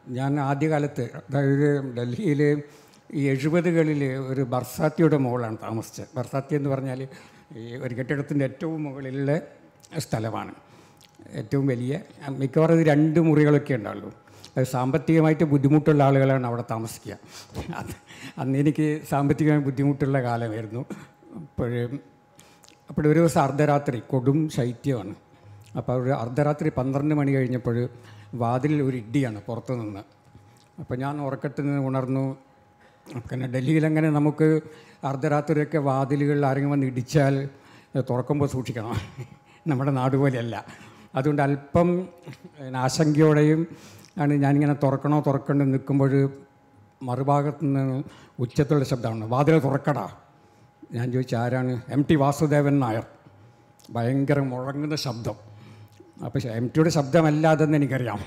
ഞാൻ ആദ്യകാലത്ത് അതായത് ഡൽഹിയിൽ ഈ എഴുപതുകളിൽ ഒരു ബർസാത്തിയുടെ മുകളാണ് താമസിച്ചത് ബർസാത്തി എന്ന് പറഞ്ഞാൽ ഈ ഒരു കെട്ടിടത്തിൻ്റെ ഏറ്റവും മുകളിലുള്ള സ്ഥലമാണ് ഏറ്റവും വലിയ മിക്കവാറും ഇത് രണ്ട് മുറികളൊക്കെ ഉണ്ടാവുള്ളൂ അത് സാമ്പത്തികമായിട്ട് ബുദ്ധിമുട്ടുള്ള ആളുകളാണ് അവിടെ താമസിക്കുക അത് അന്ന് എനിക്ക് സാമ്പത്തികമായി ബുദ്ധിമുട്ടുള്ള കാലമായിരുന്നു അപ്പോഴും അപ്പോൾ ഒരു ദിവസം അർദ്ധരാത്രി കൊടും ശൈത്യമാണ് അപ്പോൾ ഒരു അർദ്ധരാത്രി പന്ത്രണ്ട് മണി കഴിഞ്ഞപ്പോൾ വാതിലിൽ ഒരു ഇടിയാണ് പുറത്തു നിന്ന് അപ്പോൾ ഞാൻ ഉറക്കത്തിൽ നിന്ന് ഉണർന്നു പിന്നെ ഡൽഹിയിലങ്ങനെ നമുക്ക് അർദ്ധരാത്രിയൊക്കെ വാതിലുകളിൽ ആരെങ്കിലും വന്ന് ഇടിച്ചാൽ അത് തുറക്കുമ്പോൾ സൂക്ഷിക്കണം നമ്മുടെ നാട് പോലെയല്ല അതുകൊണ്ട് അല്പം പിന്നെ ആശങ്കയോടെയും ആണ് ഞാനിങ്ങനെ തുറക്കണോ തുറക്കണ്ടോ നിൽക്കുമ്പോൾ മറുഭാഗത്ത് നിന്ന് ഉച്ചത്തുള്ള ശബ്ദമാണ് വാതിൽ തുറക്കടാ ഞാൻ ചോദിച്ചു ആരാണ് എം ടി വാസുദേവൻ നായർ ഭയങ്കര മുഴങ്ങുന്ന ശബ്ദം അപ്പോൾ എം ടിയുടെ ശബ്ദമല്ലാതെന്ന് എനിക്കറിയാം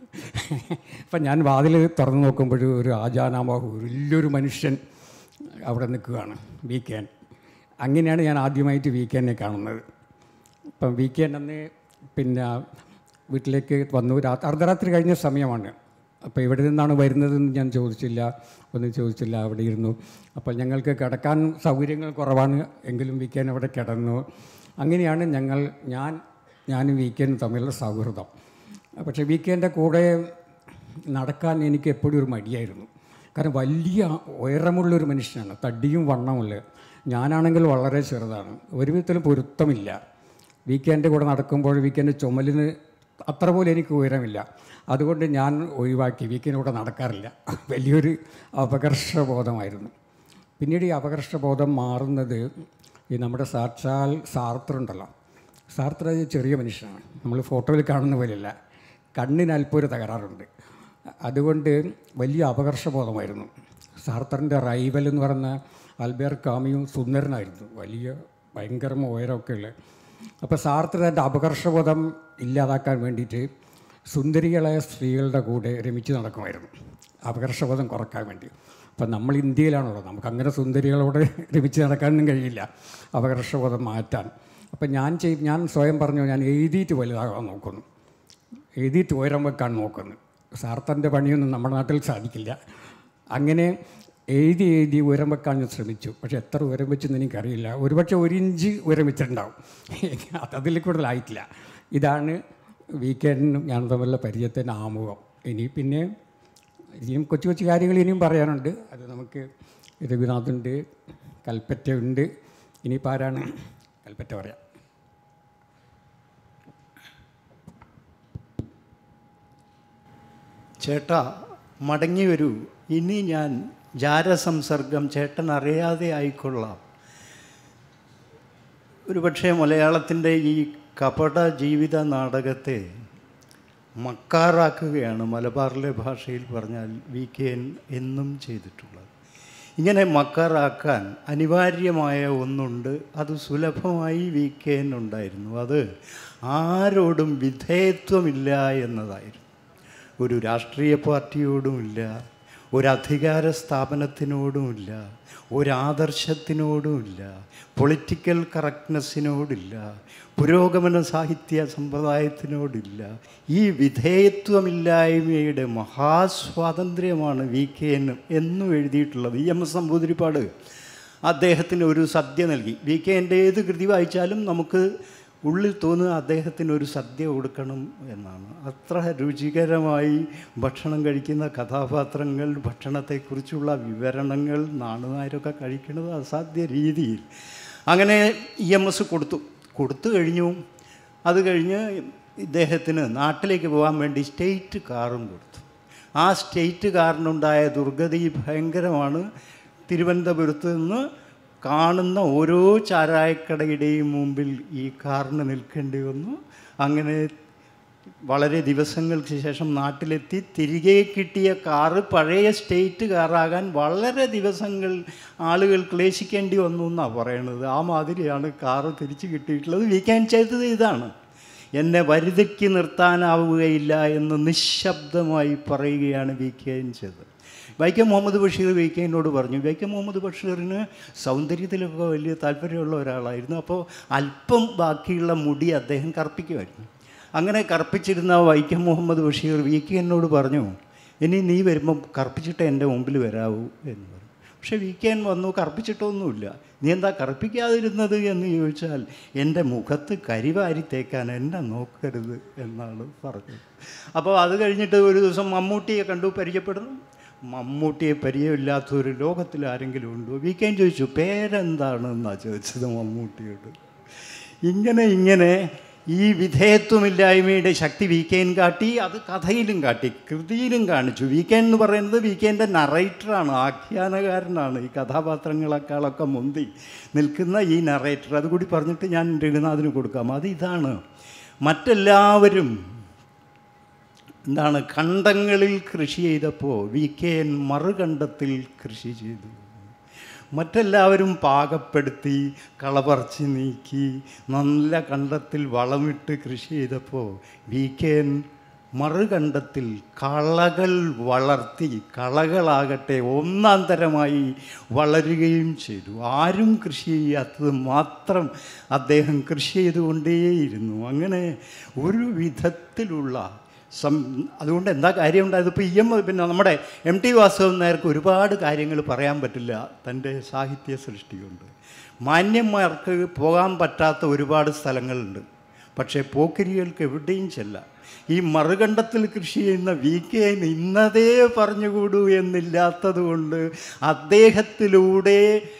അപ്പം ഞാൻ വാതിൽ തുറന്നു നോക്കുമ്പോൾ ഒരു ആജാനാമാഹു വലിയൊരു മനുഷ്യൻ അവിടെ നിൽക്കുകയാണ് വീക്കെൻഡ് അങ്ങനെയാണ് ഞാൻ ആദ്യമായിട്ട് വീക്കെൻഡിനെ കാണുന്നത് അപ്പം വീക്കെൻഡ് അന്ന് പിന്നെ വീട്ടിലേക്ക് വന്നു രാത്രി അർദ്ധരാത്രി കഴിഞ്ഞ സമയമാണ് അപ്പോൾ ഇവിടെ നിന്നാണ് വരുന്നതെന്ന് ഞാൻ ചോദിച്ചില്ല ഒന്നും ചോദിച്ചില്ല അവിടെ ഇരുന്നു അപ്പോൾ ഞങ്ങൾക്ക് കിടക്കാൻ സൗകര്യങ്ങൾ കുറവാണ് എങ്കിലും വീക്കെൻഡ് അവിടെ കിടന്നു അങ്ങനെയാണ് ഞങ്ങൾ ഞാൻ ഞാനും വീക്കെൻഡ് തമ്മിലുള്ള സൗഹൃദം പക്ഷേ വീക്കെൻഡിൻ്റെ കൂടെ നടക്കാൻ എനിക്ക് എപ്പോഴും ഒരു മടിയായിരുന്നു കാരണം വലിയ ഉയരമുള്ളൊരു മനുഷ്യനാണ് തടിയും വണ്ണമുള്ള ഞാനാണെങ്കിൽ വളരെ ചെറുതാണ് ഒരു വിധത്തിലും പൊരുത്തമില്ല വീക്കെൻഡ് കൂടെ നടക്കുമ്പോൾ വീക്കെൻഡ് ചുമലിന് അത്ര പോലും എനിക്ക് ഉയരമില്ല അതുകൊണ്ട് ഞാൻ ഒഴിവാക്കി വീക്കെൻഡ് കൂടെ നടക്കാറില്ല വലിയൊരു അപകർഷബോധമായിരുന്നു പിന്നീട് ഈ അപകർഷബോധം മാറുന്നത് ഈ നമ്മുടെ സാക്ഷാൽ സാർത്തർ ഉണ്ടല്ലോ സാർത്തർ ഒരു ചെറിയ മനുഷ്യനാണ് നമ്മൾ ഫോട്ടോയിൽ കാണുന്ന പോലെയല്ല കണ്ണിന് അല്പം ഒരു തകരാറുണ്ട് അതുകൊണ്ട് വലിയ അപകർഷബോധമായിരുന്നു സാർത്തറിൻ്റെ റൈവൽ എന്ന് പറയുന്ന അൽബേർ കാമിയും സുന്ദരനായിരുന്നു വലിയ ഭയങ്കര ഉയരമൊക്കെ ഉള്ള അപ്പോൾ സാർത്തർ തൻ്റെ അപകർഷബോധം ഇല്ലാതാക്കാൻ വേണ്ടിയിട്ട് സുന്ദരികളായ സ്ത്രീകളുടെ കൂടെ രമിച്ച് നടക്കുമായിരുന്നു അപകർഷബോധം കുറക്കാൻ വേണ്ടി അപ്പം നമ്മൾ ഇന്ത്യയിലാണല്ലോ നമുക്ക് അങ്ങനെ സുന്ദരികളോട് രമിച്ച് നടക്കാനൊന്നും കഴിയില്ല അപകർഷബോധം മാറ്റാൻ അപ്പം ഞാൻ ചെയ് ഞാൻ സ്വയം പറഞ്ഞു ഞാൻ എഴുതിയിട്ട് വലുതാകാൻ നോക്കുന്നു എഴുതിയിട്ട് ഉയരം വെക്കാൻ നോക്കുന്നു സാർത്തൻ്റെ പണിയൊന്നും നമ്മുടെ നാട്ടിൽ സാധിക്കില്ല അങ്ങനെ എഴുതി എഴുതി ഉയരം വെക്കാൻ ഞാൻ ശ്രമിച്ചു പക്ഷെ എത്ര ഉയരം വെച്ചെന്ന് എനിക്കറിയില്ല ഒരുപക്ഷെ ഒരു ഇഞ്ച് ഉയരം വെച്ചിട്ടുണ്ടാവും അത് അതിൽ കൂടുതലായിട്ടില്ല ഇതാണ് വീക്കെൻഡിനും ഞാൻ തമ്മിലുള്ള പരിചയത്തിൻ്റെ ആമുഖം ഇനി പിന്നെ ഇനിയും കൊച്ചു കൊച്ചു കാര്യങ്ങൾ ഇനിയും പറയാനുണ്ട് അത് നമുക്ക് രഘുനാഥുണ്ട് കൽപ്പറ്റ ഉണ്ട് ഇനിയിപ്പോൾ ആരാണ് കൽപ്പറ്റ പറയാം ചേട്ടാ മടങ്ങി വരൂ ഇനി ഞാൻ ജാരസംസർഗം ചേട്ടൻ അറിയാതെ ആയിക്കൊള്ളാം ഒരുപക്ഷെ മലയാളത്തിൻ്റെ ഈ കപട ജീവിത നാടകത്തെ മക്കാറാക്കുകയാണ് മലബാറിലെ ഭാഷയിൽ പറഞ്ഞാൽ വി കെ എൻ എന്നും ചെയ്തിട്ടുള്ളത് ഇങ്ങനെ മക്കാറാക്കാൻ അനിവാര്യമായ ഒന്നുണ്ട് അത് സുലഭമായി വി കെ എൻ ഉണ്ടായിരുന്നു അത് ആരോടും വിധേയത്വമില്ല എന്നതായിരുന്നു ഒരു രാഷ്ട്രീയ പാർട്ടിയോടുമില്ല ഒരു അധികാര സ്ഥാപനത്തിനോടുമില്ല ഒരാദർശത്തിനോടുമില്ല പൊളിറ്റിക്കൽ കറക്റ്റ്നെസ്സിനോടില്ല പുരോഗമന സാഹിത്യ സമ്പ്രദായത്തിനോടില്ല ഈ വിധേയത്വമില്ലായ്മയുടെ മഹാസ്വാതന്ത്ര്യമാണ് വി കെ എൻ എന്നും എഴുതിയിട്ടുള്ളത് ഇ എം എസ് നമ്പൂതിരിപ്പാട് അദ്ദേഹത്തിന് ഒരു സദ്യ നൽകി വി കെ എൻ്റെ ഏത് കൃതി വായിച്ചാലും നമുക്ക് ഉള്ളിൽ തോന്നുക അദ്ദേഹത്തിന് ഒരു സദ്യ കൊടുക്കണം എന്നാണ് അത്ര രുചികരമായി ഭക്ഷണം കഴിക്കുന്ന കഥാപാത്രങ്ങൾ ഭക്ഷണത്തെക്കുറിച്ചുള്ള വിവരണങ്ങൾ നാണുനായരൊക്കെ കഴിക്കുന്നത് അസാധ്യ രീതിയിൽ അങ്ങനെ ഇ എം എസ് കൊടുത്തു കൊടുത്തു കഴിഞ്ഞു അത് കഴിഞ്ഞ് ഇദ്ദേഹത്തിന് നാട്ടിലേക്ക് പോകാൻ വേണ്ടി സ്റ്റേറ്റ് കാറും കൊടുത്തു ആ സ്റ്റേറ്റ് കാറിനുണ്ടായ ദുർഗതി ഭയങ്കരമാണ് തിരുവനന്തപുരത്ത് നിന്ന് കാണുന്ന ഓരോ ചാരായക്കടയുടെയും മുമ്പിൽ ഈ കാറിന് നിൽക്കേണ്ടി വന്നു അങ്ങനെ വളരെ ദിവസങ്ങൾക്ക് ശേഷം നാട്ടിലെത്തി തിരികെ കിട്ടിയ കാറ് പഴയ സ്റ്റേറ്റ് കാറാകാൻ വളരെ ദിവസങ്ങൾ ആളുകൾ ക്ലേശിക്കേണ്ടി വന്നു എന്നാണ് പറയണത് ആ മാതിരിയാണ് കാറ് തിരിച്ചു കിട്ടിയിട്ടുള്ളത് വീക്കാൻ ചെയ്തത് ഇതാണ് എന്നെ വരുതിക്ക് നിർത്താനാവുകയില്ല എന്ന് നിശബ്ദമായി പറയുകയാണ് വി കെ എൻ ചെയ്തത് വൈക്കം മുഹമ്മദ് ബഷീർ വി കെനോട് പറഞ്ഞു വൈക്കം മുഹമ്മദ് ബഷീറിന് സൗന്ദര്യത്തിലൊക്കെ വലിയ താല്പര്യമുള്ള ഒരാളായിരുന്നു അപ്പോൾ അല്പം ബാക്കിയുള്ള മുടി അദ്ദേഹം കറുപ്പിക്കുമായിരുന്നു അങ്ങനെ കറുപ്പിച്ചിരുന്ന വൈക്കം മുഹമ്മദ് ബഷീർ വി കെ എന്നോട് പറഞ്ഞു ഇനി നീ വരുമ്പം കറുപ്പിച്ചിട്ട് എൻ്റെ മുമ്പിൽ വരാവൂ എന്ന് പറഞ്ഞു പക്ഷെ വി കെ എൻ വന്നു കറുപ്പിച്ചിട്ടൊന്നുമില്ല നീ എന്താ കറുപ്പിക്കാതിരുന്നത് എന്ന് ചോദിച്ചാൽ എൻ്റെ മുഖത്ത് കരിവാരി തേക്കാൻ എന്നെ നോക്കരുത് എന്നാണ് പറഞ്ഞത് അപ്പോൾ അത് കഴിഞ്ഞിട്ട് ഒരു ദിവസം മമ്മൂട്ടിയെ കണ്ടു പരിചയപ്പെടുന്നു മമ്മൂട്ടിയെ പരിചയമില്ലാത്ത ഒരു ലോകത്തിൽ ആരെങ്കിലും ഉണ്ടോ വി കെ എൻ ചോദിച്ചു പേരെന്താണെന്നാണ് ചോദിച്ചത് മമ്മൂട്ടിയോട് ഇങ്ങനെ ഇങ്ങനെ ഈ വിധേയത്വമില്ലായ്മയുടെ ശക്തി വി കെ എൻ കാട്ടി അത് കഥയിലും കാട്ടി കൃതിയിലും കാണിച്ചു വി കെ എന്ന് പറയുന്നത് വി കെൻ്റെ നറേറ്ററാണ് ആഖ്യാനകാരനാണ് ഈ കഥാപാത്രങ്ങളെക്കാളൊക്കെ മുന്തി നിൽക്കുന്ന ഈ നറേറ്റർ അതുകൂടി പറഞ്ഞിട്ട് ഞാൻ രഘുനാഥിന് കൊടുക്കാം അത് ഇതാണ് മറ്റെല്ലാവരും എന്താണ് കണ്ടങ്ങളിൽ കൃഷി ചെയ്തപ്പോൾ വി കെ എൻ മറുകണ്ടത്തിൽ കൃഷി ചെയ്തു മറ്റെല്ലാവരും പാകപ്പെടുത്തി കളപറിച്ച് നീക്കി നല്ല കണ്ടത്തിൽ വളമിട്ട് കൃഷി ചെയ്തപ്പോൾ വി കെ എൻ മറുകണ്ടത്തിൽ കളകൾ വളർത്തി കളകളാകട്ടെ ഒന്നാം തരമായി വളരുകയും ചെയ്തു ആരും കൃഷി ചെയ്യാത്തത് മാത്രം അദ്ദേഹം കൃഷി ചെയ്തുകൊണ്ടേയിരുന്നു അങ്ങനെ ഒരു വിധത്തിലുള്ള സം അതുകൊണ്ട് എന്താ കാര്യം ഉണ്ടായത് ഇപ്പോൾ ഇ എം പിന്നെ നമ്മുടെ എം ടി വാസുദേവൻ നായർക്ക് ഒരുപാട് കാര്യങ്ങൾ പറയാൻ പറ്റില്ല തൻ്റെ സാഹിത്യ സൃഷ്ടി കൊണ്ട് മാന്യന്മാർക്ക് പോകാൻ പറ്റാത്ത ഒരുപാട് സ്ഥലങ്ങളുണ്ട് പക്ഷേ പോക്കരികൾക്ക് എവിടെയും ചെല്ലാം ഈ മറുകണ്ടത്തിൽ കൃഷി ചെയ്യുന്ന വി കെ ഇന്നതേ പറഞ്ഞുകൂടൂ എന്നില്ലാത്തത് കൊണ്ട് അദ്ദേഹത്തിലൂടെ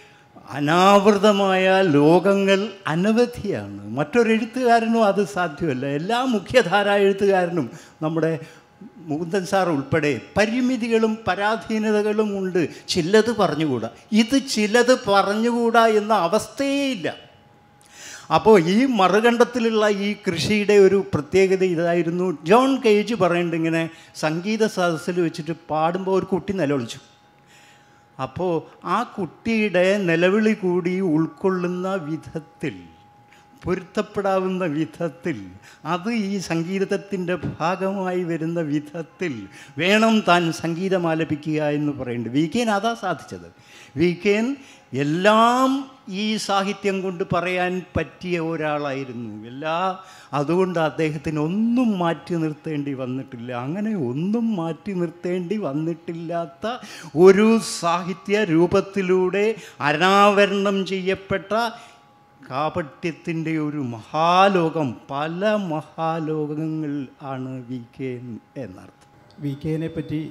അനാവൃതമായ ലോകങ്ങൾ അനവധിയാണ് മറ്റൊരെഴുത്തുകാരനും അത് സാധ്യമല്ല എല്ലാ മുഖ്യധാര എഴുത്തുകാരനും നമ്മുടെ മുകുന്ദൻ സാർ ഉൾപ്പെടെ പരിമിതികളും പരാധീനതകളും ഉണ്ട് ചിലത് പറഞ്ഞുകൂടാ ഇത് ചിലത് പറഞ്ഞുകൂടാ എന്ന അവസ്ഥയേ ഇല്ല അപ്പോൾ ഈ മറുകണ്ടത്തിലുള്ള ഈ കൃഷിയുടെ ഒരു പ്രത്യേകത ഇതായിരുന്നു ജോൺ കേജ് പറയുന്നുണ്ട് ഇങ്ങനെ സംഗീത സദസ്സിൽ വെച്ചിട്ട് പാടുമ്പോൾ ഒരു കുട്ടി നിലവിളിച്ചു അപ്പോൾ ആ കുട്ടിയുടെ നിലവിളി കൂടി ഉൾക്കൊള്ളുന്ന വിധത്തിൽ പൊരുത്തപ്പെടാവുന്ന വിധത്തിൽ അത് ഈ സംഗീതത്തിൻ്റെ ഭാഗമായി വരുന്ന വിധത്തിൽ വേണം താൻ സംഗീതം ആലപിക്കുക എന്ന് പറയുന്നുണ്ട് വി കെൻ അതാ സാധിച്ചത് വി കെൻ എല്ലാം ഈ സാഹിത്യം കൊണ്ട് പറയാൻ പറ്റിയ ഒരാളായിരുന്നു എല്ലാ അതുകൊണ്ട് അദ്ദേഹത്തിന് ഒന്നും മാറ്റി നിർത്തേണ്ടി വന്നിട്ടില്ല അങ്ങനെ ഒന്നും മാറ്റി നിർത്തേണ്ടി വന്നിട്ടില്ലാത്ത ഒരു സാഹിത്യ രൂപത്തിലൂടെ അനാവരണം ചെയ്യപ്പെട്ട കാപട്യത്തിൻ്റെ ഒരു മഹാലോകം പല മഹാലോകങ്ങൾ ആണ് വി കെ എന്നർത്ഥം വി കെനെ പറ്റി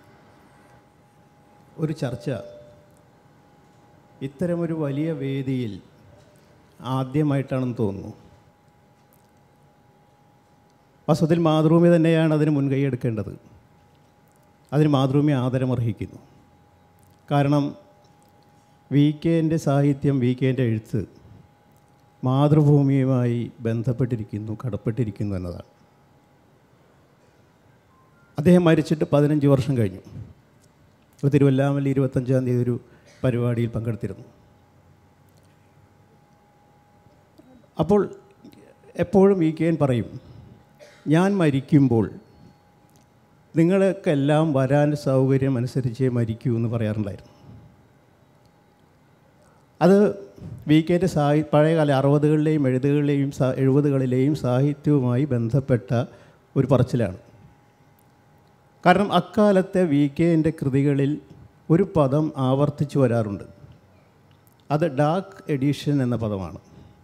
ഒരു ചർച്ച ഇത്തരമൊരു വലിയ വേദിയിൽ ആദ്യമായിട്ടാണെന്ന് തോന്നുന്നു വസ്തുത്തിൽ മാതൃഭൂമി തന്നെയാണ് അതിന് മുൻകൈ എടുക്കേണ്ടത് അതിന് മാതൃഭൂമി ആദരമർഹിക്കുന്നു കാരണം വി കെൻ്റെ സാഹിത്യം വി കെൻ്റെ എഴുത്ത് മാതൃഭൂമിയുമായി ബന്ധപ്പെട്ടിരിക്കുന്നു കടപ്പെട്ടിരിക്കുന്നു എന്നതാണ് അദ്ദേഹം മരിച്ചിട്ട് പതിനഞ്ച് വർഷം കഴിഞ്ഞു ഇപ്പോൾ തിരുവല്ലാമല്ലി ഇരുപത്തഞ്ചാം തീയതി ഒരു പരിപാടിയിൽ പങ്കെടുത്തിരുന്നു അപ്പോൾ എപ്പോഴും വി കെ എൻ പറയും ഞാൻ മരിക്കുമ്പോൾ നിങ്ങളൊക്കെല്ലാം വരാൻ സൗകര്യം അനുസരിച്ചേ മരിക്കൂ എന്ന് പറയാറുണ്ടായിരുന്നു അത് വി കെൻ്റെ സാഹി പഴയകാല അറുപതുകളിലെയും എഴുപതുകളിലെയും സാ എഴുപതുകളിലെയും സാഹിത്യവുമായി ബന്ധപ്പെട്ട ഒരു പറച്ചിലാണ് കാരണം അക്കാലത്തെ വി കെൻ്റെ കൃതികളിൽ ഒരു പദം ആവർത്തിച്ചു വരാറുണ്ട് അത് ഡാർക്ക് എഡിഷൻ എന്ന പദമാണ്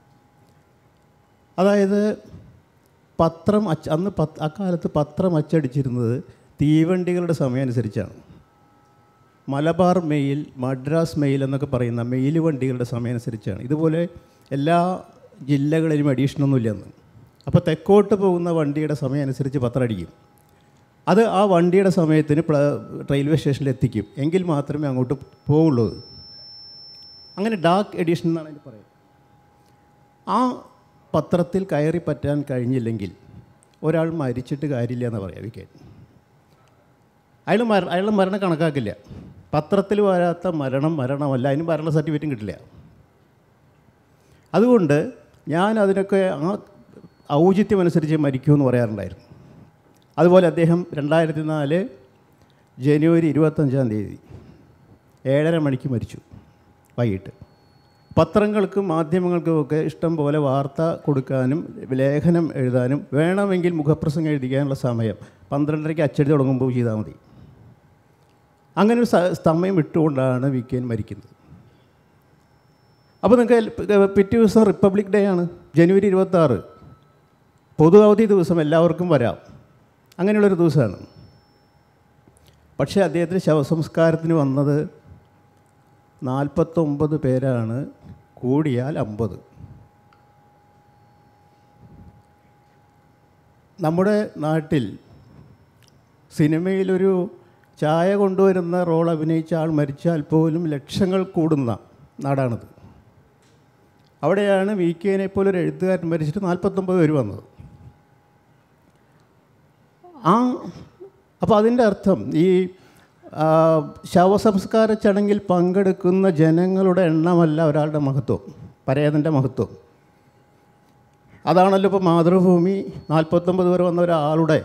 അതായത് പത്രം അച്ച് അന്ന് പത്ത് അക്കാലത്ത് പത്രം അച്ചടിച്ചിരുന്നത് തീവണ്ടികളുടെ സമയം അനുസരിച്ചാണ് മലബാർ മെയിൽ മദ്രാസ് മെയിൽ എന്നൊക്കെ പറയുന്ന മെയിൽ വണ്ടികളുടെ സമയം അനുസരിച്ചാണ് ഇതുപോലെ എല്ലാ ജില്ലകളിലും എഡീഷനൊന്നുമില്ല അന്ന് അപ്പോൾ തെക്കോട്ട് പോകുന്ന വണ്ടിയുടെ സമയം അനുസരിച്ച് പത്രം അടിക്കും അത് ആ വണ്ടിയുടെ സമയത്തിന് പ്ല റെയിൽവേ സ്റ്റേഷനിൽ എത്തിക്കും എങ്കിൽ മാത്രമേ അങ്ങോട്ട് പോവുള്ളൂ അത്. അങ്ങനെ ഡാർക്ക് എഡിഷൻ എന്നാണ് അതിന് പറയുന്നത് ആ പത്രത്തിൽ കയറി പറ്റാൻ കഴിഞ്ഞില്ലെങ്കിൽ ഒരാൾ മരിച്ചിട്ട് കാര്യമില്ല എന്ന് പറയാം വിക്കാൻ അയാൾ മര അയാളുടെ മരണം കണക്കാക്കില്ല പത്രത്തിൽ വരാത്ത മരണം മരണമല്ല അതിന് മരണ സർട്ടിഫിക്കറ്റും കിട്ടില്ല അതുകൊണ്ട് ഞാൻ അതിനൊക്കെ ആ ഔചിത്യം അനുസരിച്ച് മരിക്കുമെന്ന് പറയാറുണ്ടായിരുന്നു അതുപോലെ അദ്ദേഹം രണ്ടായിരത്തി നാല് ജനുവരി ഇരുപത്തഞ്ചാം തീയതി ഏഴര മണിക്ക് മരിച്ചു വൈകിട്ട് പത്രങ്ങൾക്കും മാധ്യമങ്ങൾക്കും ഒക്കെ ഇഷ്ടം പോലെ വാർത്ത കൊടുക്കാനും ലേഖനം എഴുതാനും വേണമെങ്കിൽ മുഖപ്രസംഗം എഴുതിക്കാനുള്ള സമയം പന്ത്രണ്ടരയ്ക്ക് അച്ചടി തുടങ്ങുമ്പോൾ ചെയ്താൽ മതി അങ്ങനെ ഒരു സ- സമയം ഇട്ടുകൊണ്ടാണ് വി കെ എൻ മരിക്കുന്നത് അപ്പോൾ നിങ്ങൾക്ക് പിറ്റേ ദിവസം റിപ്പബ്ലിക് ഡേ ആണ് ജനുവരി ഇരുപത്താറ് പൊതു അവധി ദിവസം എല്ലാവർക്കും വരാം അങ്ങനെയുള്ളൊരു ദിവസമാണ് പക്ഷേ അദ്ദേഹത്തിന് ശവസംസ്കാരത്തിന് വന്നത് നാൽപ്പത്തൊമ്പത് പേരാണ് കൂടിയാൽ അമ്പത് നമ്മുടെ നാട്ടിൽ സിനിമയിലൊരു ചായ കൊണ്ടുവരുന്ന റോൾ അഭിനയിച്ച ആൾ മരിച്ചാൽ പോലും ലക്ഷങ്ങൾ കൂടുന്ന നാടാണിത് അവിടെയാണ് വി കെനെ പോലെ ഒരു എഴുത്തുകാരൻ മരിച്ചിട്ട് നാൽപ്പത്തൊമ്പത് പേര് വന്നത് ആ അപ്പോൾ അതിൻ്റെ അർത്ഥം ഈ ആ, ശവസംസ്കാര ചടങ്ങിൽ പങ്കെടുക്കുന്ന ജനങ്ങളുടെ എണ്ണമല്ല ഒരാളുടെ മഹത്വം പരേതൻ്റെ മഹത്വം അതാണല്ലോ ഇപ്പോൾ മാതൃഭൂമി നാൽപ്പത്തൊമ്പത് പേർ വന്ന ഒരാളുടെ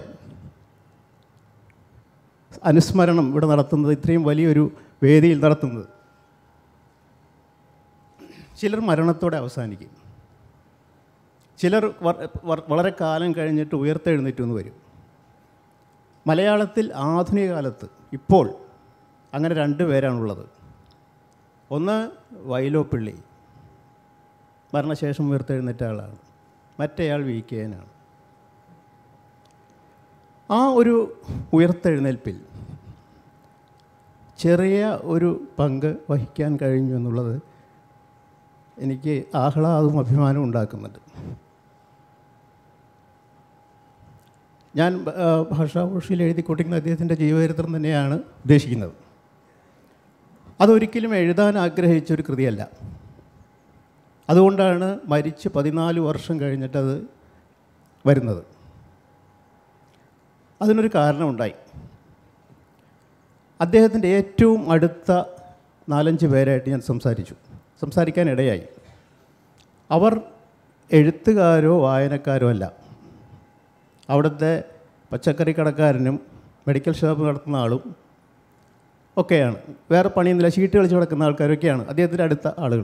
അനുസ്മരണം ഇവിടെ നടത്തുന്നത് ഇത്രയും വലിയൊരു വേദിയിൽ നടത്തുന്നത് ചിലർ മരണത്തോടെ അവസാനിക്കും ചിലർ വ- വ- വളരെ കാലം കഴിഞ്ഞിട്ട് ഉയർത്തെഴുന്നേറ്റ് എന്ന് വരും മലയാളത്തിൽ ആധുനിക കാലത്ത് ഇപ്പോൾ അങ്ങനെ രണ്ട് പേരാണുള്ളത് ഒന്ന് വൈലോപ്പിള്ളി മരണശേഷം ഉയർത്തെഴുന്നേറ്റ ആളാണ് മറ്റേയാൾ വി കെ ആണ് ആ ഒരു ഉയർത്തെഴുന്നേൽപ്പിൽ ചെറിയ ഒരു പങ്ക് വഹിക്കാൻ കഴിഞ്ഞു എന്നുള്ളത് എനിക്ക് ആഹ്ലാദവും അഭിമാനവും ഉണ്ടാക്കുന്നുണ്ട് ഞാൻ ആ, ഭാഷാഭൂഷിയിൽ എഴുതി കൂട്ടിക്കുന്ന അദ്ദേഹത്തിൻ്റെ ജീവചരിത്രം തന്നെയാണ് ഉദ്ദേശിക്കുന്നത് അതൊരിക്കലും എഴുതാൻ ആഗ്രഹിച്ച ഒരു കൃതിയല്ല അതുകൊണ്ടാണ് മരിച്ച് പതിനാല് വർഷം കഴിഞ്ഞിട്ടത് വരുന്നത് അതിനൊരു കാരണമുണ്ടായി അദ്ദേഹത്തിൻ്റെ ഏറ്റവും അടുത്ത നാലഞ്ച് പേരായിട്ട് ഞാൻ സംസാരിച്ചു സംസാരിക്കാൻ ഇടയായി അവർ എഴുത്തുകാരോ വായനക്കാരോ അല്ല അവിടുത്തെ പച്ചക്കറി കടക്കാരനും മെഡിക്കൽ ഷോപ്പ് നടത്തുന്ന ആളും ഒക്കെയാണ് വേറെ പണിയൊന്നുമില്ല ഷീട്ട് കളിച്ച് നടക്കുന്ന ആൾക്കാരൊക്കെയാണ് അദ്ദേഹത്തിൻ്റെ അടുത്ത ആളുകൾ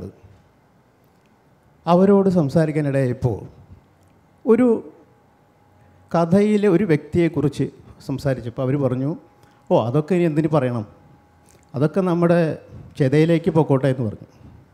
അവരോട് സംസാരിക്കാനിടയായപ്പോൾ ഒരു കഥയിലെ ഒരു വ്യക്തിയെക്കുറിച്ച് സംസാരിച്ചപ്പോൾ അവർ പറഞ്ഞു ഓ അതൊക്കെ ഇനി എന്തിനു പറയണം അതൊക്കെ നമ്മുടെ ചെതയിലേക്ക് പൊക്കോട്ടെ എന്ന് പറഞ്ഞു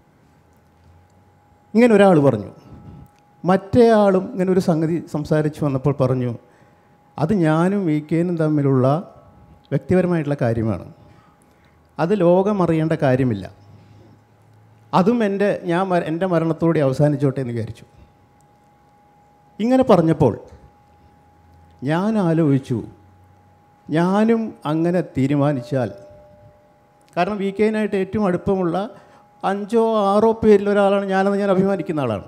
ഇങ്ങനെ ഒരാൾ പറഞ്ഞു മറ്റേ ആളും ഇങ്ങനെ ഒരു സംഗതി സംസാരിച്ച് വന്നപ്പോൾ പറഞ്ഞു അത് ഞാനും വി കെനും തമ്മിലുള്ള വ്യക്തിപരമായിട്ടുള്ള കാര്യമാണ് അത് ലോകം അറിയേണ്ട കാര്യമില്ല അതും എൻ്റെ ഞാൻ മര- എൻ്റെ മരണത്തോടെ അവസാനിച്ചോട്ടെ എന്ന് വിചാരിച്ചു ഇങ്ങനെ പറഞ്ഞപ്പോൾ ഞാൻ ആലോചിച്ചു ഞാനും അങ്ങനെ തീരുമാനിച്ചാൽ കാരണം വി കെനായിട്ട് ഏറ്റവും അടുപ്പമുള്ള അഞ്ചോ ആറോ പേരിൽ ഒരാളാണ് ഞാനെന്ന് ഞാൻ അഭിമാനിക്കുന്ന ആളാണ്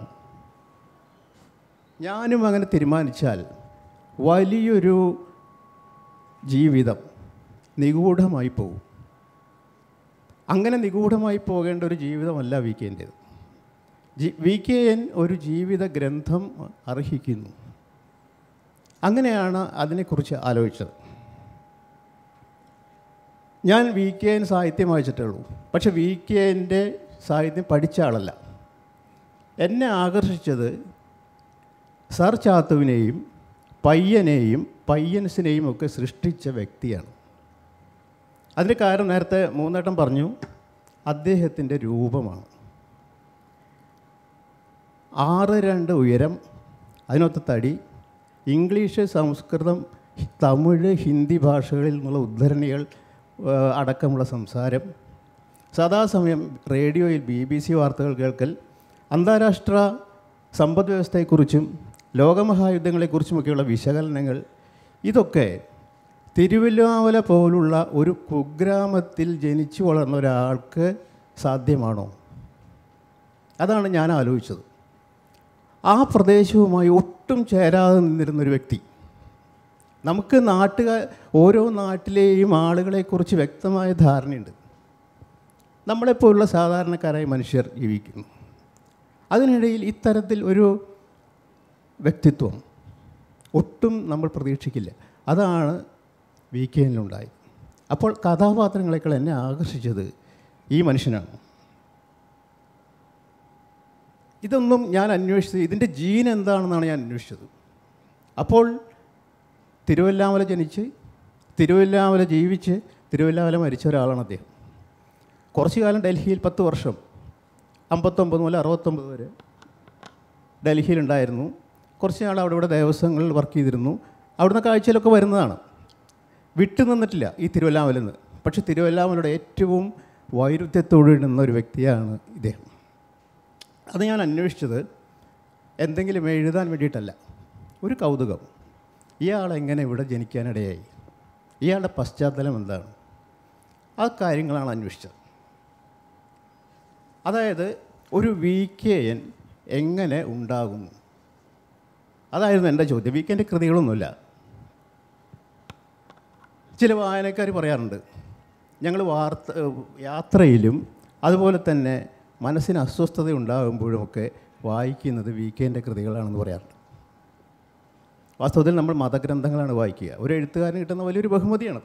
ഞാനും അങ്ങനെ തീരുമാനിച്ചാൽ വലിയൊരു ജീവിതം നിഗൂഢമായി പോകും അങ്ങനെ നിഗൂഢമായി പോകേണ്ട ഒരു ജീവിതമല്ല വി കെൻ്റേത് ജി വി കെ എൻ ഒരു ജീവിത ഗ്രന്ഥം അർഹിക്കുന്നു അങ്ങനെയാണ് അതിനെക്കുറിച്ച് ആലോചിച്ചത് ഞാൻ വി കെ എൻ സാഹിത്യം വായിച്ചിട്ടുള്ളൂ പക്ഷെ വി കെ എൻ്റെ സാഹിത്യം പഠിച്ച ആളല്ല എന്നെ ആകർഷിച്ചത് സർ ചാത്തുവിനെയും പയ്യനെയും പയ്യൻസിനെയും ഒക്കെ സൃഷ്ടിച്ച വ്യക്തിയാണ് അതിന് കാരണം നേരത്തെ മൂന്നേട്ടം പറഞ്ഞു അദ്ദേഹത്തിൻ്റെ രൂപമാണ് ആറ് രണ്ട് ഉയരം അതിനൊത്ത തടി ഇംഗ്ലീഷ് സംസ്കൃതം തമിഴ് ഹിന്ദി ഭാഷകളിൽ നിന്നുള്ള ഉദ്ധരണികൾ ആ, അടക്കമുള്ള സംസാരം സദാസമയം റേഡിയോയിൽ ബി ബി സി വാർത്തകൾ കേൾക്കൽ അന്താരാഷ്ട്ര സമ്പദ് വ്യവസ്ഥയെക്കുറിച്ചും ലോകമഹായുദ്ധങ്ങളെക്കുറിച്ചുമൊക്കെയുള്ള വിശകലനങ്ങൾ ഇതൊക്കെ തിരുവല്ലാമല പോലുള്ള ഒരു കുഗ്രാമത്തിൽ ജനിച്ചു വളർന്ന ഒരാൾക്ക് സാധ്യമാണോ അതാണ് ഞാൻ ആലോചിച്ചത് ആ പ്രദേശവുമായി ഒട്ടും ചേരാതെ നിന്നിരുന്നൊരു വ്യക്തി നമുക്ക് നാട്ടുകാർ ഓരോ നാട്ടിലെയും ആളുകളെക്കുറിച്ച് വ്യക്തമായ ധാരണയുണ്ട് നമ്മളെപ്പോലുള്ള സാധാരണക്കാരായ മനുഷ്യർ ജീവിക്കുന്നു അതിനിടയിൽ ഇത്തരത്തിൽ ഒരു വ്യക്തിത്വം ഒട്ടും നമ്മൾ പ്രതീക്ഷിക്കില്ല അതാണ് വി കെ എന്നിലുണ്ടായത് അപ്പോൾ കഥാപാത്രങ്ങളെക്കാൾ എന്നെ ആകർഷിച്ചത് ഈ മനുഷ്യനാണ് ഇതൊന്നും ഞാൻ അന്വേഷിച്ചത് ഇതിൻ്റെ ജീൻ എന്താണെന്നാണ് ഞാൻ അന്വേഷിച്ചത് അപ്പോൾ തിരുവല്ലാമല ജനിച്ച് തിരുവല്ലാമല ജീവിച്ച് തിരുവല്ലാമല മരിച്ച ഒരാളാണ് അദ്ദേഹം കുറച്ചു കാലം ഡൽഹിയിൽ പത്ത് വർഷം അമ്പത്തൊമ്പത് മുതൽ അറുപത്തൊമ്പത് വരെ ഡൽഹിയിലുണ്ടായിരുന്നു കുറച്ച് നാൾ അവിടെ ഇവിടെ ദേവസ്വങ്ങളിൽ വർക്ക് ചെയ്തിരുന്നു അവിടുന്ന് കാഴ്ചയിലൊക്കെ വരുന്നതാണ് വിട്ടു നിന്നിട്ടില്ല ഈ തിരുവല്ലാമലിൽ നിന്ന് പക്ഷേ തിരുവല്ലാമലയുടെ ഏറ്റവും വൈരുദ്ധ്യത്തോട് നിന്ന ഒരു വ്യക്തിയാണ് ഇദ്ദേഹം അത് ഞാൻ അന്വേഷിച്ചത് എന്തെങ്കിലും എഴുതാൻ വേണ്ടിയിട്ടല്ല ഒരു കൗതുകം ഇയാൾ എങ്ങനെ ഇവിടെ ജനിക്കാനിടയായി ഇയാളുടെ പശ്ചാത്തലം എന്താണ് ആ കാര്യങ്ങളാണ് അന്വേഷിച്ചത് അതായത് ഒരു വി കെ എൻ എങ്ങനെ ഉണ്ടാകുന്നു അതായിരുന്നു എൻ്റെ ചോദ്യം വി കെൻ്റെ കൃതികളൊന്നുമില്ല ചില വായനക്കാർ പറയാറുണ്ട് ഞങ്ങൾ വാർത്ത യാത്രയിലും അതുപോലെ തന്നെ മനസ്സിന് അസ്വസ്ഥത ഉണ്ടാകുമ്പോഴുമൊക്കെ വായിക്കുന്നത് വി കെൻ്റെ കൃതികളാണെന്ന് പറയാറുണ്ട് വാസ്തവത്തിൽ നമ്മൾ മതഗ്രന്ഥങ്ങളാണ് വായിക്കുക ഒരു എഴുത്തുകാരന് കിട്ടുന്ന വലിയൊരു ബഹുമതിയാണ്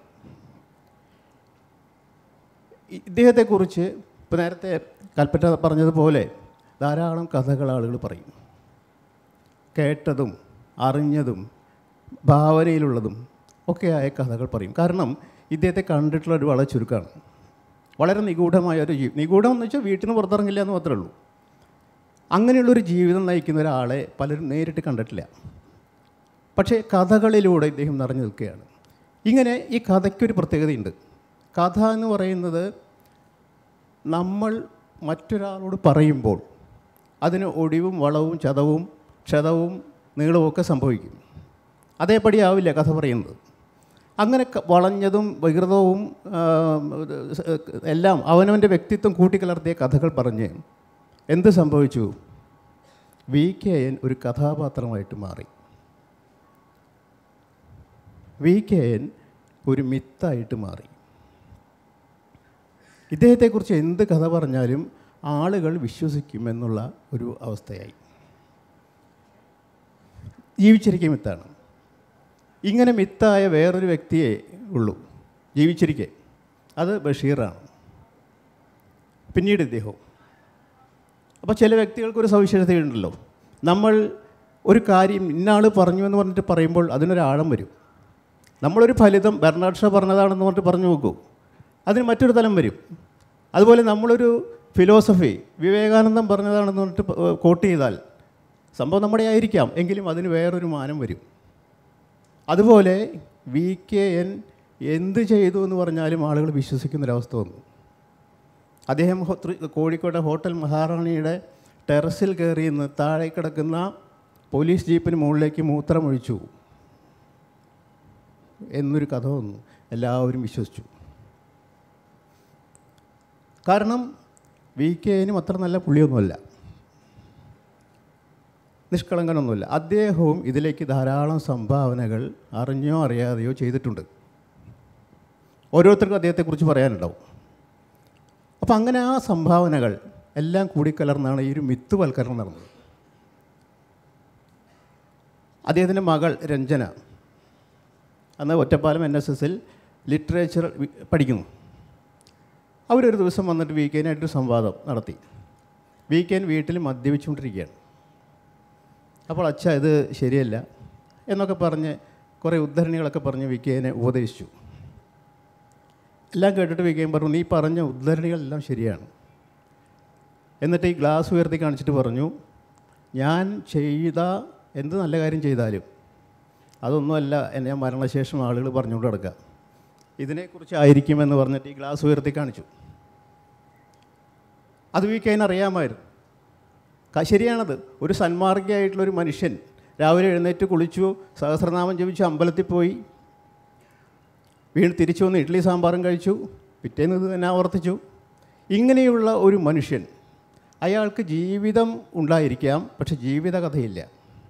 ഇ- ഇദ്ദേഹത്തെക്കുറിച്ച് ഇപ്പോൾ നേരത്തെ കൽപ്പറ്റ പറഞ്ഞതുപോലെ ധാരാളം കഥകൾ ആളുകൾ പറയും കേട്ടതും അറിഞ്ഞതും ഭാവനയിലുള്ളതും ഒക്കെയായ കഥകൾ പറയും കാരണം ഇദ്ദേഹത്തെ കണ്ടിട്ടുള്ള ഒരു വളരെ ചുരുക്കമാണ് വളരെ നിഗൂഢമായ ഒരു ജീവി നിഗൂഢം എന്ന് വെച്ചാൽ വീട്ടിൽ നിന്ന് പുറത്തിറങ്ങില്ല എന്ന് മാത്രമേ ഉള്ളൂ അങ്ങനെയുള്ളൊരു ജീവിതം നയിക്കുന്ന ഒരാളെ പലരും നേരിട്ട് കണ്ടിട്ടില്ല പക്ഷേ കഥകളിലൂടെ ഇദ്ദേഹം നിറഞ്ഞു നിൽക്കുകയാണ് ഇങ്ങനെ ഈ കഥയ്ക്കൊരു പ്രത്യേകതയുണ്ട് കഥ എന്ന് പറയുന്നത് നമ്മൾ മറ്റൊരാളോട് പറയുമ്പോൾ അതിന് ഒടിവും വളവും ചതവും ക്ഷതവും നീളവും ഒക്കെ സംഭവിക്കും അതേപടി ആവില്ല കഥ പറയുന്നത് അങ്ങനെ ക- വളഞ്ഞതും വികൃതവും ആ, ഇത് സ്- എല്ലാം അവനവൻ്റെ വ്യക്തിത്വം കൂട്ടിക്കലർത്തിയ കഥകൾ പറഞ്ഞ് എന്ത് സംഭവിച്ചു വി കെ എൻ ഒരു കഥാപാത്രമായിട്ട് മാറി വി കെ എൻ ഒരു മിത്തായിട്ട് മാറി ഇദ്ദേഹത്തെക്കുറിച്ച് എന്ത് കഥ പറഞ്ഞാലും ആളുകൾ വിശ്വസിക്കുമെന്നുള്ള ഒരു അവസ്ഥയായി ജീവിച്ചിരിക്കുക മിത്താണ് ഇങ്ങനെ മിത്തായ വേറൊരു വ്യക്തിയെ ഉള്ളൂ ജീവിച്ചിരിക്കെ അത് ബഷീറാണ് പിന്നീട് ഇദ്ദേഹവും അപ്പോൾ ചില വ്യക്തികൾക്കൊരു സവിശേഷതയുണ്ടല്ലോ നമ്മൾ ഒരു കാര്യം ഇന്നാൾ പറഞ്ഞു എന്ന് പറഞ്ഞിട്ട് പറയുമ്പോൾ അതിനൊരാഴം വരും നമ്മളൊരു ഫലിതം ബെർണാഡ് ഷാ പറഞ്ഞതാണെന്ന് പറഞ്ഞിട്ട് പറഞ്ഞു നോക്കൂ അതിന് മറ്റൊരു തലം വരും അതുപോലെ നമ്മളൊരു ഫിലോസഫി വിവേകാനന്ദം പറഞ്ഞതാണെന്ന് പറഞ്ഞിട്ട് പ- കോട്ട് ചെയ്താൽ സംഭവം നമ്മുടെ ആയിരിക്കാം എങ്കിലും അതിന് വേറൊരു മാനം വരും അതുപോലെ വി കെ എൻ എന്ത് ചെയ്തു എന്ന് പറഞ്ഞാലും ആളുകൾ വിശ്വസിക്കുന്നൊരവസ്ഥ വന്നു അദ്ദേഹം ഹോ- തൃ- കോഴിക്കോട്ടെ ഹോട്ടൽ മഹാറാണിയുടെ ടെറസിൽ കയറി നിന്ന് താഴെ കിടക്കുന്ന പോലീസ് ജീപ്പിന് മുകളിലേക്ക് മൂത്രമൊഴിച്ചു എന്നൊരു കഥ വന്നു എല്ലാവരും വിശ്വസിച്ചു കാരണം വി കെ എനും അത്ര നല്ല പുള്ളിയൊന്നുമല്ല നിഷ്കളങ്കനൊന്നുമില്ല അദ്ദേഹവും ഇതിലേക്ക് ധാരാളം സംഭാവനകൾ അറിഞ്ഞോ അറിയാതെയോ ചെയ്തിട്ടുണ്ട് ഓരോരുത്തർക്കും അദ്ദേഹത്തെക്കുറിച്ച് പറയാനുണ്ടാവും അപ്പോൾ അങ്ങനെ ആ സംഭാവനകൾ എല്ലാം കൂടിക്കലർന്നാണ് ഈ ഒരു മിത്തുവൽക്കരണം നടന്നത് അദ്ദേഹത്തിൻ്റെ മകൾ രഞ്ജന അന്ന് ഒറ്റപ്പാലം എൻ എസ് എസിൽ ലിറ്ററേച്ചർ വി- പഠിക്കുന്നു അവരൊരു ദിവസം വന്നിട്ട് വീക്കെൻഡായിട്ടൊരു സംവാദം നടത്തി വീക്കെൻഡ് വീട്ടിൽ മദ്യപിച്ചുകൊണ്ടിരിക്കുകയാണ് അപ്പോൾ അച്ഛ ഇത് ശരിയല്ല എന്നൊക്കെ പറഞ്ഞ് കുറേ ഉദ്ധരണികളൊക്കെ പറഞ്ഞ് വിക്കേനെ ഉപദേശിച്ചു എല്ലാം കേട്ടിട്ട് വിക്കയും പറഞ്ഞു നീ പറഞ്ഞ ഉദ്ധരണികളെല്ലാം ശരിയാണ് എന്നിട്ട് ഈ ഗ്ലാസ് ഉയർത്തി കാണിച്ചിട്ട് പറഞ്ഞു ഞാൻ ചെയ്ത എന്ത് നല്ല കാര്യം ചെയ്താലും അതൊന്നുമല്ല എന്നെ ഞാൻ മരണശേഷം ആളുകൾ പറഞ്ഞുകൊണ്ട് കിടക്കുക ഇതിനെക്കുറിച്ച് ആയിരിക്കുമെന്ന് പറഞ്ഞിട്ട് ഈ ഗ്ലാസ് ഉയർത്തി കാണിച്ചു അത് വീക്കതിന് അറിയാമായിരുന്നു ക- ശരിയാണത് ഒരു സന്മാർഗിയായിട്ടുള്ളൊരു മനുഷ്യൻ രാവിലെ എഴുന്നേറ്റ് കുളിച്ചു സഹസ്രനാമം ജപിച്ചു അമ്പലത്തിൽ പോയി വീണ്ടും തിരിച്ചു വന്ന് ഇഡ്ഡലി സാമ്പാറും കഴിച്ചു പിറ്റേന്ന് ഇത് തന്നെ ആവർത്തിച്ചു ഇങ്ങനെയുള്ള ഒരു മനുഷ്യൻ അയാൾക്ക് ജീവിതം ഉണ്ടായിരിക്കാം പക്ഷെ ജീവിതകഥയില്ല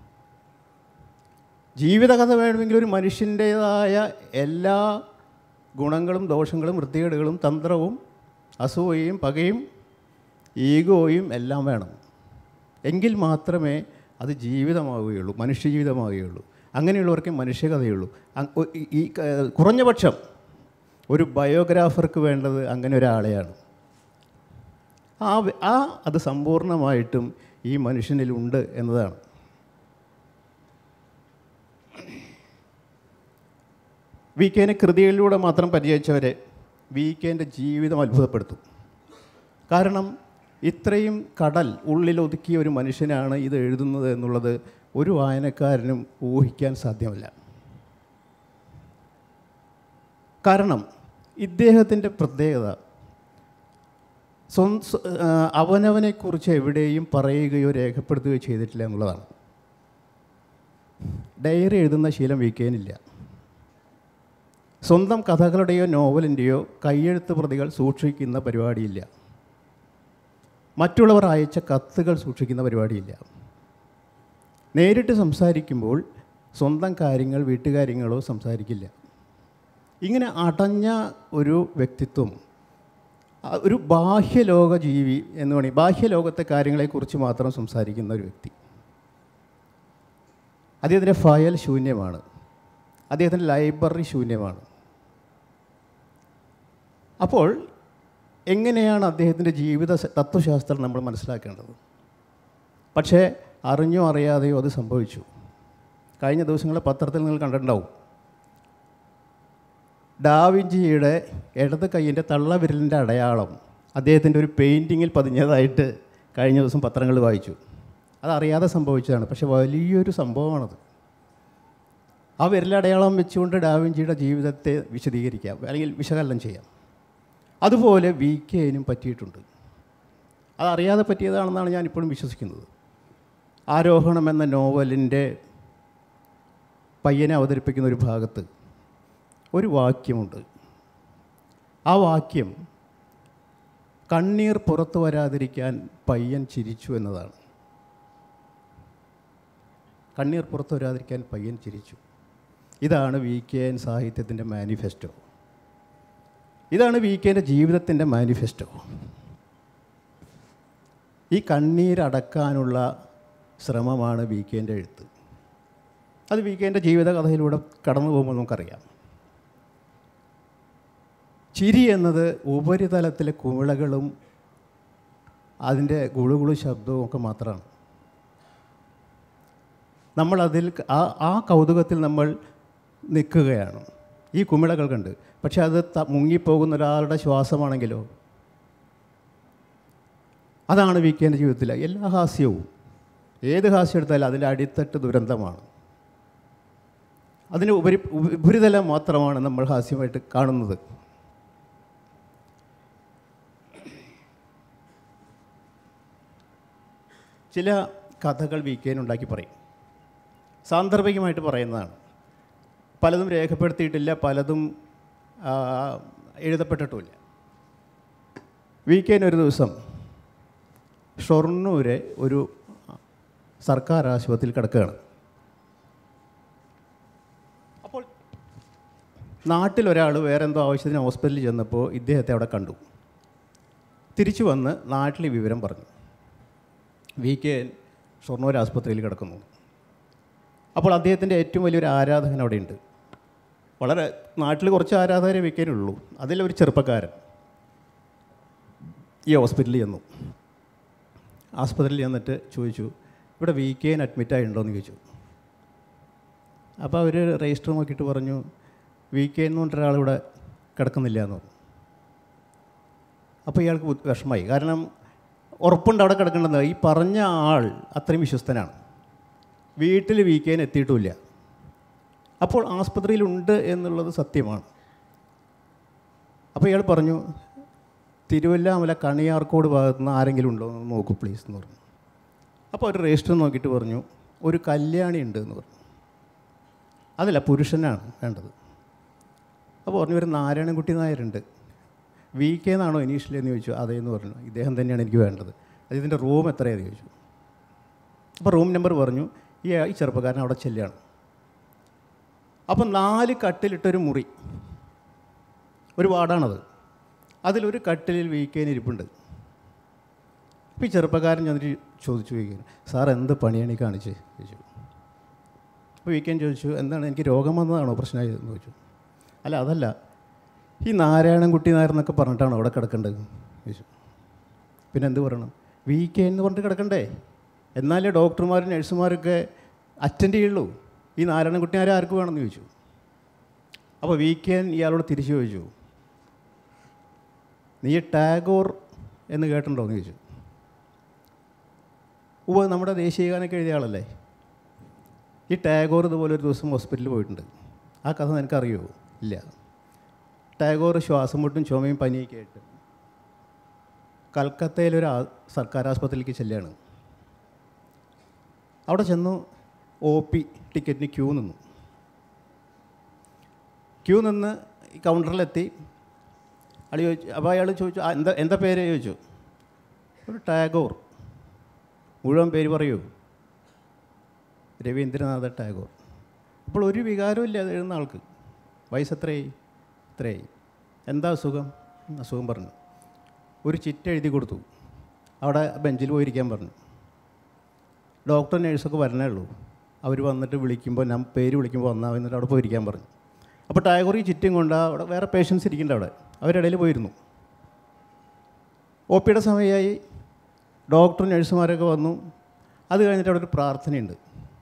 ജീവിതകഥ വേണമെങ്കിൽ ഒരു മനുഷ്യൻ്റേതായ എല്ലാ ഗുണങ്ങളും ദോഷങ്ങളും വൃത്തികേടുകളും തന്ത്രവും അസൂയയും പകയും ഈഗോയും എല്ലാം വേണം എങ്കിൽ മാത്രമേ അത് ജീവിതമാവുകയുള്ളൂ മനുഷ്യജീവിതമാവുകയുള്ളൂ അങ്ങനെയുള്ളവർക്ക് മനുഷ്യകഥയുള്ളൂ അങ് ഒ- ഈ- ഈ ക- കുറഞ്ഞ പക്ഷം ഒരു ബയോഗ്രാഫർക്ക് വേണ്ടത് അങ്ങനെ ഒരാളെയാണ് ആ വ- ആ അത് സമ്പൂർണ്ണമായിട്ടും ഈ മനുഷ്യനിലുണ്ട് എന്നതാണ് വി കെനെ കൃതികളിലൂടെ മാത്രം പരിചയിച്ചവരെ വി കെൻ്റെ ജീവിതം അത്ഭുതപ്പെടുത്തും കാരണം ഇത്രയും കടൽ ഉള്ളിലൊതുക്കിയ ഒരു മനുഷ്യനാണ് ഇത് എഴുതുന്നത് എന്നുള്ളത് ഒരു വായനക്കാരനും ഊഹിക്കാൻ സാധ്യമല്ല കാരണം ഇദ്ദേഹത്തിൻ്റെ പ്രത്യേകത സ്വന്തം സ്വ- ആ, അവനവനെക്കുറിച്ച് എവിടെയും പറയുകയോ രേഖപ്പെടുത്തുകയോ ചെയ്തിട്ടില്ല എന്നുള്ളതാണ് ഡയറി എഴുതുന്ന ശീലം വീക്കേനില്ല സ്വന്തം കഥകളുടെയോ നോവലിൻ്റെയോ കയ്യെഴുത്ത് പ്രതികൾ സൂക്ഷിക്കുന്ന പരിപാടിയില്ല മറ്റുള്ളവർ അയച്ച കത്തുകൾ സൂക്ഷിക്കുന്ന പരിപാടിയില്ല നേരിട്ട് സംസാരിക്കുമ്പോൾ സ്വന്തം കാര്യങ്ങൾ വീട്ടുകാര്യങ്ങളോ സംസാരിക്കില്ല ഇങ്ങനെ അടഞ്ഞ ഒരു വ്യക്തിത്വം ആ, ഒരു ബാഹ്യലോക ജീവി എന്ന് വേണമെങ്കിൽ ബാഹ്യലോകത്തെ കാര്യങ്ങളെക്കുറിച്ച് മാത്രം സംസാരിക്കുന്ന ഒരു വ്യക്തി അദ്ദേഹത്തിൻ്റെ ഫയൽ ശൂന്യമാണ് അദ്ദേഹത്തിൻ്റെ ലൈബ്രറി ശൂന്യമാണ് അപ്പോൾ എങ്ങനെയാണ് അദ്ദേഹത്തിൻ്റെ ജീവിത സ- തത്വശാസ്ത്രം നമ്മൾ മനസ്സിലാക്കേണ്ടത് പക്ഷേ അറിഞ്ഞോ അറിയാതെയോ അത് സംഭവിച്ചു കഴിഞ്ഞ ദിവസങ്ങളിൽ പത്രത്തിൽ നിങ്ങൾ കണ്ടിട്ടുണ്ടാവും ഡാവിഞ്ചിയുടെ ഇടത് കൈയിൻ്റെ തള്ളവിരലിൻ്റെ അടയാളം അദ്ദേഹത്തിൻ്റെ ഒരു പെയിൻറ്റിങ്ങിൽ പതിഞ്ഞതായിട്ട് കഴിഞ്ഞ ദിവസം പത്രങ്ങൾ വായിച്ചു അതറിയാതെ സംഭവിച്ചതാണ് പക്ഷെ വലിയൊരു സംഭവമാണത് ആ വിരലടയാളം വെച്ചുകൊണ്ട് ഡാവിഞ്ചിയുടെ ജീവിതത്തെ വിശദീകരിക്കാം അല്ലെങ്കിൽ വിശകലനം ചെയ്യാം അതുപോലെ വി കെനും പറ്റിയിട്ടുണ്ട് അതറിയാതെ പറ്റിയതാണെന്നാണ് ഞാൻ ഇപ്പോഴും വിശ്വസിക്കുന്നത് ആരോഹണം എന്ന നോവലിൻ്റെ പയ്യനെ അവതരിപ്പിക്കുന്ന ഒരു ഭാഗത്ത് ഒരു വാക്യമുണ്ട് ആ വാക്യം കണ്ണീർ പുറത്തു വരാതിരിക്കാൻ പയ്യൻ ചിരിച്ചു എന്നതാണ് കണ്ണീർ പുറത്തു വരാതിരിക്കാൻ പയ്യൻ ചിരിച്ചു ഇതാണ് വി കെ എൻ സാഹിത്യത്തിൻ്റെ മാനിഫെസ്റ്റോ ഇതാണ് വി കെൻ്റെ ജീവിതത്തിൻ്റെ മാനിഫെസ്റ്റോ ഈ കണ്ണീരടക്കാനുള്ള ശ്രമമാണ് വി കെൻ്റെ എഴുത്ത് അത് വി കെൻ്റെ ജീവിതകഥയിലൂടെ കടന്നു പോകുമ്പോൾ നമുക്കറിയാം ചിരി എന്നത് ഉപരിതലത്തിലെ കുമിളകളും അതിൻ്റെ ഗുളുകുളു ശബ്ദവും ഒക്കെ മാത്രമാണ് നമ്മളതിൽ ആ ആ കൗതുകത്തിൽ നമ്മൾ നിൽക്കുകയാണ് ഈ കുമിളകൾ കണ്ട് പക്ഷെ അത് ത- മുങ്ങിപ്പോകുന്ന ഒരാളുടെ ശ്വാസമാണെങ്കിലോ അതാണ് വി കെൻ്റെ ജീവിതത്തിൽ എല്ലാ ഹാസ്യവും ഏത് ഹാസ്യം എടുത്താലും അതിൻ്റെ അടിത്തട്ട് ദുരന്തമാണ് അതിന് ഉപരി ഉപ- ഉപരിതലം മാത്രമാണ് നമ്മൾ ഹാസ്യമായിട്ട് കാണുന്നത് ചില കഥകൾ വി കെ ഉണ്ടാക്കി പറയും സാന്ദർഭികമായിട്ട് പറയുന്നതാണ് പലതും രേഖപ്പെടുത്തിയിട്ടില്ല പലതും ആ, എഴുതപ്പെട്ടിട്ടുമില്ല വി കെൻ ഒരു ദിവസം ഷൊർണൂരെ ഒരു സർക്കാർ ആശുപത്രിയിൽ കിടക്കുകയാണ് അപ്പോൾ നാട്ടിലൊരാൾ വേറെ എന്തോ ആവശ്യത്തിന് ഹോസ്പിറ്റലിൽ ചെന്നപ്പോൾ ഇദ്ദേഹത്തെ അവിടെ കണ്ടു തിരിച്ചു വന്ന് നാട്ടിൽ ഈ വിവരം പറഞ്ഞു വി കെ ഷൊർണൂർ ആസ്പത്രിയിൽ കിടക്കുന്നു അപ്പോൾ അദ്ദേഹത്തിൻ്റെ ഏറ്റവും വലിയൊരു ആരാധകൻ അവിടെയുണ്ട് വളരെ നാട്ടിൽ കുറച്ച് ആരാധകരെ വി കെനുള്ളൂ അതിലൊരു ചെറുപ്പക്കാരൻ ഈ ഹോസ്പിറ്റലിൽ ചെന്നു ആസ്പത്രിയിൽ ചെന്നിട്ട് ചോദിച്ചു ഇവിടെ വി കെ എൻ അഡ്മിറ്റായിട്ടുണ്ടോ എന്ന് ചോദിച്ചു അപ്പോൾ അവർ രജിസ്റ്റർ നോക്കിയിട്ട് പറഞ്ഞു വി കെ എന്ന് പറഞ്ഞ ഒരാളിവിടെ കിടക്കുന്നില്ല എന്ന് പറഞ്ഞു അപ്പോൾ ഇയാൾക്ക് ബുദ്ധി- വിഷമമായി കാരണം ഉറപ്പുണ്ട് അവിടെ കിടക്കേണ്ടത് ഈ പറഞ്ഞ ആൾ അത്രയും വിശ്വസ്തനാണ് വീട്ടിൽ വി കെ എൻ എത്തിയിട്ടുമില്ല അപ്പോൾ ആസ്പത്രിയിലുണ്ട് എന്നുള്ളത് സത്യമാണ് അപ്പോൾ ഇയാൾ പറഞ്ഞു തിരുവല്ലാമല കണിയാർക്കോട് ഭാഗത്ത് നിന്ന് ആരെങ്കിലും ഉണ്ടോ എന്ന് നോക്കൂ പ്ലീസ് എന്ന് പറഞ്ഞു അപ്പോൾ ഒരു രജിസ്റ്റർ നോക്കിയിട്ട് പറഞ്ഞു ഒരു കല്യാണി ഉണ്ട് എന്ന് പറഞ്ഞു അതല്ല പുരുഷനാണ് വേണ്ടത് അപ്പോൾ പറഞ്ഞു ഒരു നാരായണൻകുട്ടി നായരുണ്ട് വി കെ എന്നാണോ ഇനീഷ്യലി എന്ന് ചോദിച്ചു അതേ എന്ന് പറഞ്ഞു ഇദ്ദേഹം തന്നെയാണ് എനിക്ക് വേണ്ടത് അത് ഇതിൻ്റെ റൂം എത്രയാണെന്ന് ചോദിച്ചു അപ്പോൾ റൂം നമ്പർ പറഞ്ഞു ഈ ഈ ചെറുപ്പക്കാരൻ അവിടെ ചെല്ലുകയാണ് അപ്പം നാല് കട്ടിലിട്ടൊരു മുറി ഒരു വാർഡാണത് അതിലൊരു കട്ടിലിൽ വീക്കേൻ ഇരിപ്പുണ്ട് അപ്പോൾ ഈ ചെറുപ്പക്കാരൻ ചെന്നിട്ട് ചോദിച്ചു വീക്കേൻ സാർ എന്ത് പണിയാണ് ഈ കാണിച്ച് ചോദിച്ചു അപ്പോൾ വീക്കേൻ ചോദിച്ചു എന്താണ് എനിക്ക് രോഗം വന്നതാണോ പ്രശ്നമായതെന്ന് ചോദിച്ചു അല്ല അതല്ല ഈ നാരായണൻകുട്ടി നായർ എന്നൊക്കെ പറഞ്ഞിട്ടാണോ അവിടെ കിടക്കേണ്ടത് ചോദിച്ചു പിന്നെ എന്ത് പറയണം വി കെ എന്ന് പറഞ്ഞിട്ട് കിടക്കണ്ടേ എന്നാലേ ഡോക്ടർമാരും നഴ്സുമാരൊക്കെ അറ്റൻഡ് ചെയ്യുള്ളൂ ഈ നാരായണൻകുട്ടി ആരെ ആർക്ക് വേണമെന്ന് ചോദിച്ചു അപ്പോൾ വി കെ ഇയാളോട് തിരിച്ചു ചോദിച്ചു നീ ടാഗോർ എന്ന് കേട്ടിട്ടുണ്ടോ എന്ന് ചോദിച്ചു ഉവ്വ് നമ്മുടെ ദേശീയഗാനൊക്കെ എഴുതിയ ആളല്ലേ ഈ ടാഗോർ ഇതുപോലെ ഒരു ദിവസം ഹോസ്പിറ്റലിൽ പോയിട്ടുണ്ട് ആ കഥ നിനക്കറിയോ ഇല്ല ടാഗോർ ശ്വാസം മുട്ടും ചുമയും പനിയൊക്കെ ആയിട്ട് കൽക്കത്തയിലൊരു ആ- സർക്കാർ ആസ്പത്രിയിലേക്ക് ചെല്ലുകയാണ് അവിടെ ചെന്നു ഒ പി ടിക്കറ്റിന് ക്യൂ നിന്നു ക്യൂ നിന്ന് ഈ കൗണ്ടറിലെത്തി അയാൾ ചോദിച്ചു അപ്പോൾ അയാൾ ചോദിച്ചു "ആ, എന്താ എന്താ പേര് ചോദിച്ചു ഒരു ടാഗോർ മുഴുവൻ പേര് പറയൂ രവീന്ദ്രനാഥ ടാഗോർ അപ്പോൾ ഒരു വികാരവും ഇല്ല അത് എഴുതുന്ന ആൾക്ക് വയസ്സ് എത്രയായി ഇത്രയായി എന്താ അസുഖം അസുഖം പറഞ്ഞു ഒരു ചിറ്റ് എഴുതി കൊടുത്തു അവിടെ ബെഞ്ചിൽ പോയിരിക്കാൻ പറഞ്ഞു ഡോക്ടർ നേഴ്സൊക്കെ വരണേ ഉള്ളൂ അവർ വന്നിട്ട് വിളിക്കുമ്പോൾ ഞാൻ പേര് വിളിക്കുമ്പോൾ വന്നാൽ എന്നിട്ട് അവിടെ പോയിരിക്കാൻ പറഞ്ഞു അപ്പോൾ ടാഗോർ ഈ ചുറ്റും കൊണ്ട് അവിടെ വേറെ പേഷ്യൻസ് ഇരിക്കുന്നുണ്ട് അവിടെ അവരിടയിൽ പോയിരുന്നു ഒ പിയുടെ സമയമായി ഡോക്ടർ നഴ്സുമാരൊക്കെ വന്നു അത് കഴിഞ്ഞിട്ട് അവിടെ ഒരു പ്രാർത്ഥനയുണ്ട്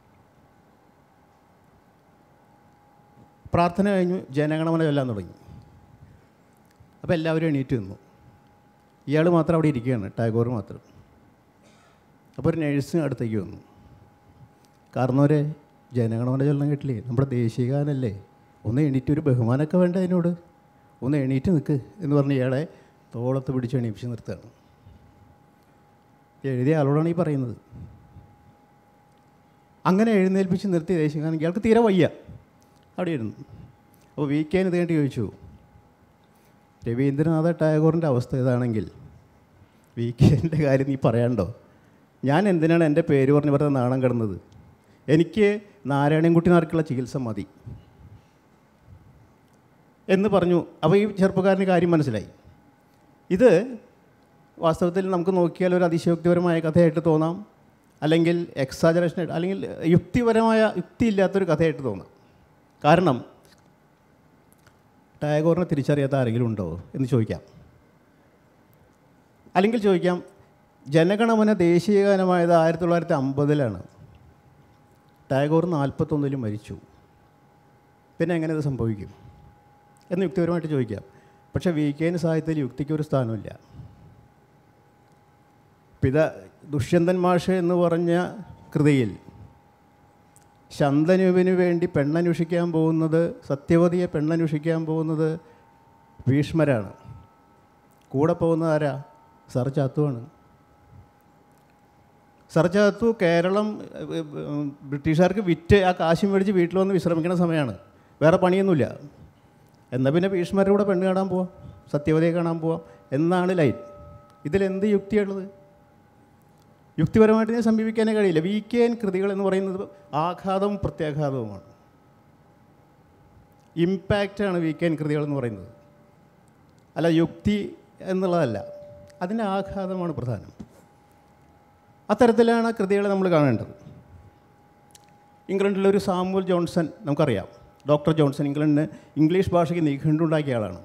പ്രാർത്ഥന കഴിഞ്ഞു ജനഗണമന ചൊല്ലാൻ തുടങ്ങി അപ്പോൾ എല്ലാവരും എണീറ്റ് നിന്നു ഇയാൾ മാത്രം അവിടെ ഇരിക്കുകയാണ് ടാഗോർ മാത്രം അപ്പോൾ ഒരു നേഴ്സ് അടുത്തേക്ക് വന്നു കാരണവരെ ജനഗണമന ചൊല്ലാൻ കേട്ടില്ലേ നമ്മുടെ ദേശീയഗാനല്ലേ ഒന്ന് എണീറ്റ് ഒരു ബഹുമാനമൊക്കെ വേണ്ട അതിനോട് ഒന്ന് എണീറ്റ് നിൽക്ക് എന്ന് പറഞ്ഞ് ഇയാളെ തോളത്ത് പിടിച്ച് എണീപ്പിച്ച് നിർത്തുകയാണ് എഴുതിയ ആളോടാണ് ഈ പറയുന്നത് അങ്ങനെ എഴുന്നേൽപ്പിച്ച് നിർത്തി ദേശീയഗാനം ഇയാൾക്ക് തീരെ വയ്യ അവിടെ ഇരുന്നു അപ്പോൾ വീക്കേൻ ഇത് കഴിഞ്ഞിട്ട് ചോദിച്ചു രവീന്ദ്രനാഥ ടാഗോറിൻ്റെ അവസ്ഥ ഇതാണെങ്കിൽ വി കെൻ്റെ കാര്യം നീ പറയാണ്ടോ ഞാൻ എന്തിനാണ് എൻ്റെ പേര് പറഞ്ഞ് വെറുതെ നാണം കിടന്നത് എനിക്ക് നാരായണൻകുട്ടി നാർക്കുള്ള ചികിത്സ മതി എന്ന് പറഞ്ഞു അപ്പോൾ ഈ ചെറുപ്പക്കാരന് കാര്യം മനസ്സിലായി ഇത് വാസ്തവത്തിൽ നമുക്ക് നോക്കിയാൽ ഒരു അതിശയോക്തിപരമായ കഥയായിട്ട് തോന്നാം അല്ലെങ്കിൽ എക്സാജറേഷൻ അല്ലെങ്കിൽ യുക്തിപരമായ യുക്തിയില്ലാത്തൊരു കഥയായിട്ട് തോന്നാം കാരണം ടാഗോറിനെ തിരിച്ചറിയാത്ത ആരെങ്കിലും ഉണ്ടോ എന്ന് ചോദിക്കാം അല്ലെങ്കിൽ ചോദിക്കാം ജനഗണമന ദേശീയഗാനമായത് ആയിരത്തി തൊള്ളായിരത്തി അമ്പതിലാണ് ടാഗോർ നാൽപ്പത്തൊന്നിലും മരിച്ചു പിന്നെ എങ്ങനെ ഇത് സംഭവിക്കും എന്ന് യുക്തിപരമായിട്ട് ചോദിക്കാം പക്ഷേ വി കെന് സാഹിത്യത്തിൽ യുക്തിക്ക് ഒരു സ്ഥാനമില്ല പിത ദുഷ്യന്തൻ മാഷ് എന്ന് പറഞ്ഞ കൃതിയിൽ ശന്തനുവിന് വേണ്ടി പെണ്ണന്വേഷിക്കാൻ പോകുന്നത് സത്യവതിയെ പെണ്ണന്വേഷിക്കാൻ പോകുന്നത് ഭീഷ്മരാണ് കൂടെ പോകുന്നത് ആരാ സർ ചാത്തുവാണ് സർ ചാത്തു കേരളം ഏഹ്, ഏഹ്, ബ്രിട്ടീഷുകാർക്ക് വിറ്റ് ആ കാശ് മേടിച്ച് വീട്ടിൽ വന്ന് വിശ്രമിക്കുന്ന സമയമാണ് വേറെ പണിയൊന്നുമില്ല എന്നാൽ പിന്നെ ഭീഷ്മരുടെ കൂടെ പെണ്ണ് കാണാൻ പോവാം സത്യവതിയെ കാണാൻ പോവാം എന്നാണ് ലൈൻ ഇതിലെന്ത് യുക്തിയുള്ളത് യുക്തിപരമായിട്ട് ഇതിനെ സമീപിക്കാനേ കഴിയില്ല വി കെ എൻ കൃതികൾ എന്ന് പറയുന്നത് ആഘാതവും പ്രത്യാഘാതവുമാണ് ഇമ്പാക്റ്റാണ് വി കെ എൻ കൃതികൾ എന്ന് പറയുന്നത് അല്ല യുക്തി എന്നുള്ളതല്ല അതിൻ്റെ ആഘാതമാണ് പ്രധാനം അത്തരത്തിലാണ് കൃതികളെ നമ്മൾ കാണേണ്ടത് ഇംഗ്ലണ്ടിലൊരു സാമുവൽ ജോൺസൺ നമുക്കറിയാം ഡോക്ടർ ജോൺസൺ ഇംഗ്ലണ്ടിന് ഇംഗ്ലീഷ് ഭാഷയ്ക്ക് നിഘണ്ടുണ്ടാക്കിയ ആളാണ്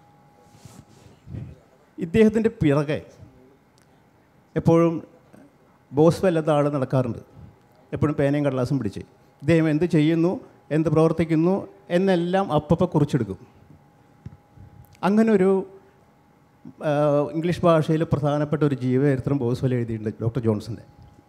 ഇദ്ദേഹത്തിൻ്റെ പിറകെ എപ്പോഴും ബോസ് വല്ലാത്ത ആൾ നടക്കാറുണ്ട് എപ്പോഴും പേനയും കടലാസും പിടിച്ച് ഇദ്ദേഹം എന്ത് ചെയ്യുന്നു എന്ത് പ്രവർത്തിക്കുന്നു എന്നെല്ലാം അപ്പപ്പം കുറിച്ചെടുക്കും അങ്ങനെ ഒരു ആ, ഇംഗ്ലീഷ് ഭാഷയിൽ പ്രധാനപ്പെട്ട ഒരു ജീവചരിത്രം ബോസ്വൽ എഴുതിയിട്ടുണ്ട് ഡോക്ടർ ജോൺസൻ്റെ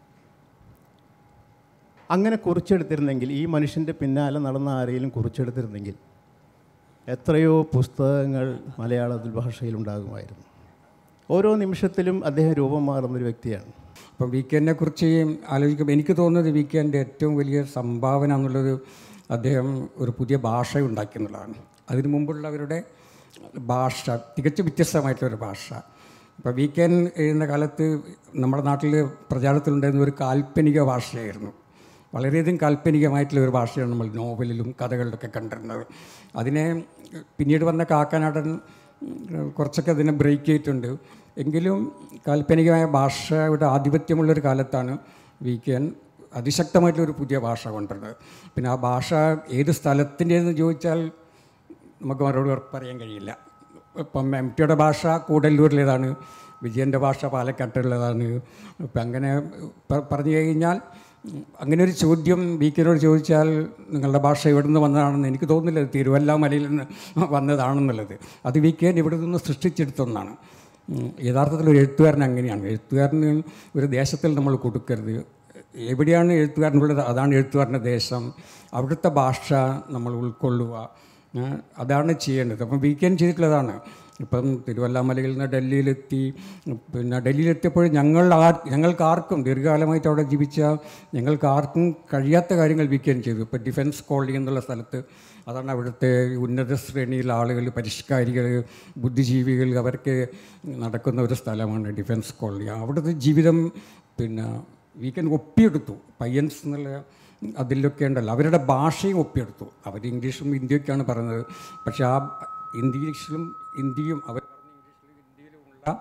അങ്ങനെ കുറിച്ചെടുത്തിരുന്നെങ്കിൽ ഈ മനുഷ്യൻ്റെ പിന്നാലെ നടന്ന ആരെങ്കിലും കുറിച്ചെടുത്തിരുന്നെങ്കിൽ എത്രയോ പുസ്തകങ്ങൾ മലയാളത്തിൽ ഭാഷയിൽ ഉണ്ടാകുമായിരുന്നു ഓരോ നിമിഷത്തിലും അദ്ദേഹം രൂപം മാറുന്നൊരു വ്യക്തിയാണ് അപ്പം വി കെനെ കുറിച്ച് ആലോചിക്കുമ്പോൾ എനിക്ക് തോന്നുന്നത് വി കെൻ്റെ ഏറ്റവും വലിയ സംഭാവന എന്നുള്ളത് അദ്ദേഹം ഒരു പുതിയ ഭാഷ ഉണ്ടാക്കി എന്നുള്ളതാണ് അതിനു മുമ്പുള്ളവരുടെ ഭാഷ തികച്ചും വ്യത്യസ്തമായിട്ടുള്ളൊരു ഭാഷ ഇപ്പോൾ വി കെൻ എഴുതുന്ന കാലത്ത് നമ്മുടെ നാട്ടിൽ പ്രചാരത്തിലുണ്ടായിരുന്ന ഒരു കാൽപ്പനിക ഭാഷയായിരുന്നു വളരെയധികം കാൽപ്പനികമായിട്ടുള്ള ഒരു ഭാഷയാണ് നമ്മൾ നോവലിലും കഥകളിലൊക്കെ കണ്ടിരുന്നത് അതിനെ പിന്നീട് വന്ന കാക്കനാടൻ ഉം, കുറച്ചൊക്കെ അതിനെ ബ്രേക്ക് ചെയ്തിട്ടുണ്ട് എങ്കിലും കാൽപ്പനികമായ ഭാഷയുടെ ആധിപത്യമുള്ളൊരു കാലത്താണ് വി കെ എൻ അതിശക്തമായിട്ടുള്ളൊരു പുതിയ ഭാഷ കൊണ്ടുവരുന്നത് പിന്നെ ആ ഭാഷ ഏത് സ്ഥലത്തിൻ്റെതെന്ന് ചോദിച്ചാൽ നമുക്ക് മറുപടി ഉറപ്പ് പറയാൻ കഴിയില്ല ഇപ്പം എം ടിയുടെ ഭാഷ കൂടല്ലൂരിലേതാണ് വിജയൻ്റെ ഭാഷ പാലക്കാട്ടുള്ളതാണ് ഇപ്പം അങ്ങനെ പ- പറഞ്ഞു കഴിഞ്ഞാൽ ഉം, അങ്ങനെ ഒരു ചോദ്യം വി കെനോട് ചോദിച്ചാൽ നിങ്ങളുടെ ഭാഷ എവിടെ നിന്ന് വന്നതാണെന്ന് എനിക്ക് തോന്നുന്നില്ല അത് തിരുവല്ലാമലയിൽ നിന്ന് വന്നതാണെന്നുള്ളത് അത് വി കെൻ ഇവിടെ നിന്ന് സൃഷ്ടിച്ചെടുത്തൊന്നാണ് ഉം, യഥാർത്ഥത്തിൽ ഒരു എഴുത്തുകാരൻ അങ്ങനെയാണ് എഴുത്തുകാരന് ഒരു ദേശത്തിൽ നമ്മൾ കൊടുക്കരുത് എവിടെയാണ് എഴുത്തുകാരനുള്ളത് അതാണ് എഴുത്തുകാരൻ്റെ ദേശം അവിടുത്തെ ഭാഷ നമ്മൾ ഉൾക്കൊള്ളുക ഏ, അതാണ് ചെയ്യേണ്ടത് അപ്പം വീക്കെൻഡ് ചെയ്തിട്ടുള്ളതാണ് ഇപ്പം തിരുവല്ലാമലയിൽ നിന്ന് ഡൽഹിയിലെത്തി പിന്നെ ഡൽഹിയിലെത്തിയപ്പോൾ ഞങ്ങൾ ആ ഞങ്ങൾക്ക് ആർക്കും ദീർഘകാലമായിട്ട് അവിടെ ജീവിച്ച ഞങ്ങൾക്ക് ആർക്കും കഴിയാത്ത കാര്യങ്ങൾ വീക്കെൻഡ് ചെയ്തു ഇപ്പോൾ ഡിഫൻസ് കോളനി എന്നുള്ള സ്ഥലത്ത് അതാണ് അവിടുത്തെ ഉന്നത ശ്രേണിയിലെ ആളുകൾ പരിഷ്കാരികൾ ബുദ്ധിജീവികൾ അവർക്ക് നടക്കുന്ന ഒരു സ്ഥലമാണ് ഡിഫൻസ് കോളനി അവിടുത്തെ ജീവിതം പിന്നെ വീക്കെൻഡ് ഒപ്പിയെടുത്തു പയ്യൻസ് എന്നുള്ള അതിലൊക്കെ ഉണ്ടല്ലോ അവരുടെ ഭാഷയും ഒപ്പിയെടുത്തു അവർ ഇംഗ്ലീഷും ഹിന്ദിയൊക്കെയാണ് പറയുന്നത് പക്ഷേ ആ ഇംഗ്ലീഷിലും ഹിന്ദിയും അവർ പറഞ്ഞ ഇംഗ്ലീഷിലും ഹിന്ദിയിലുമുള്ള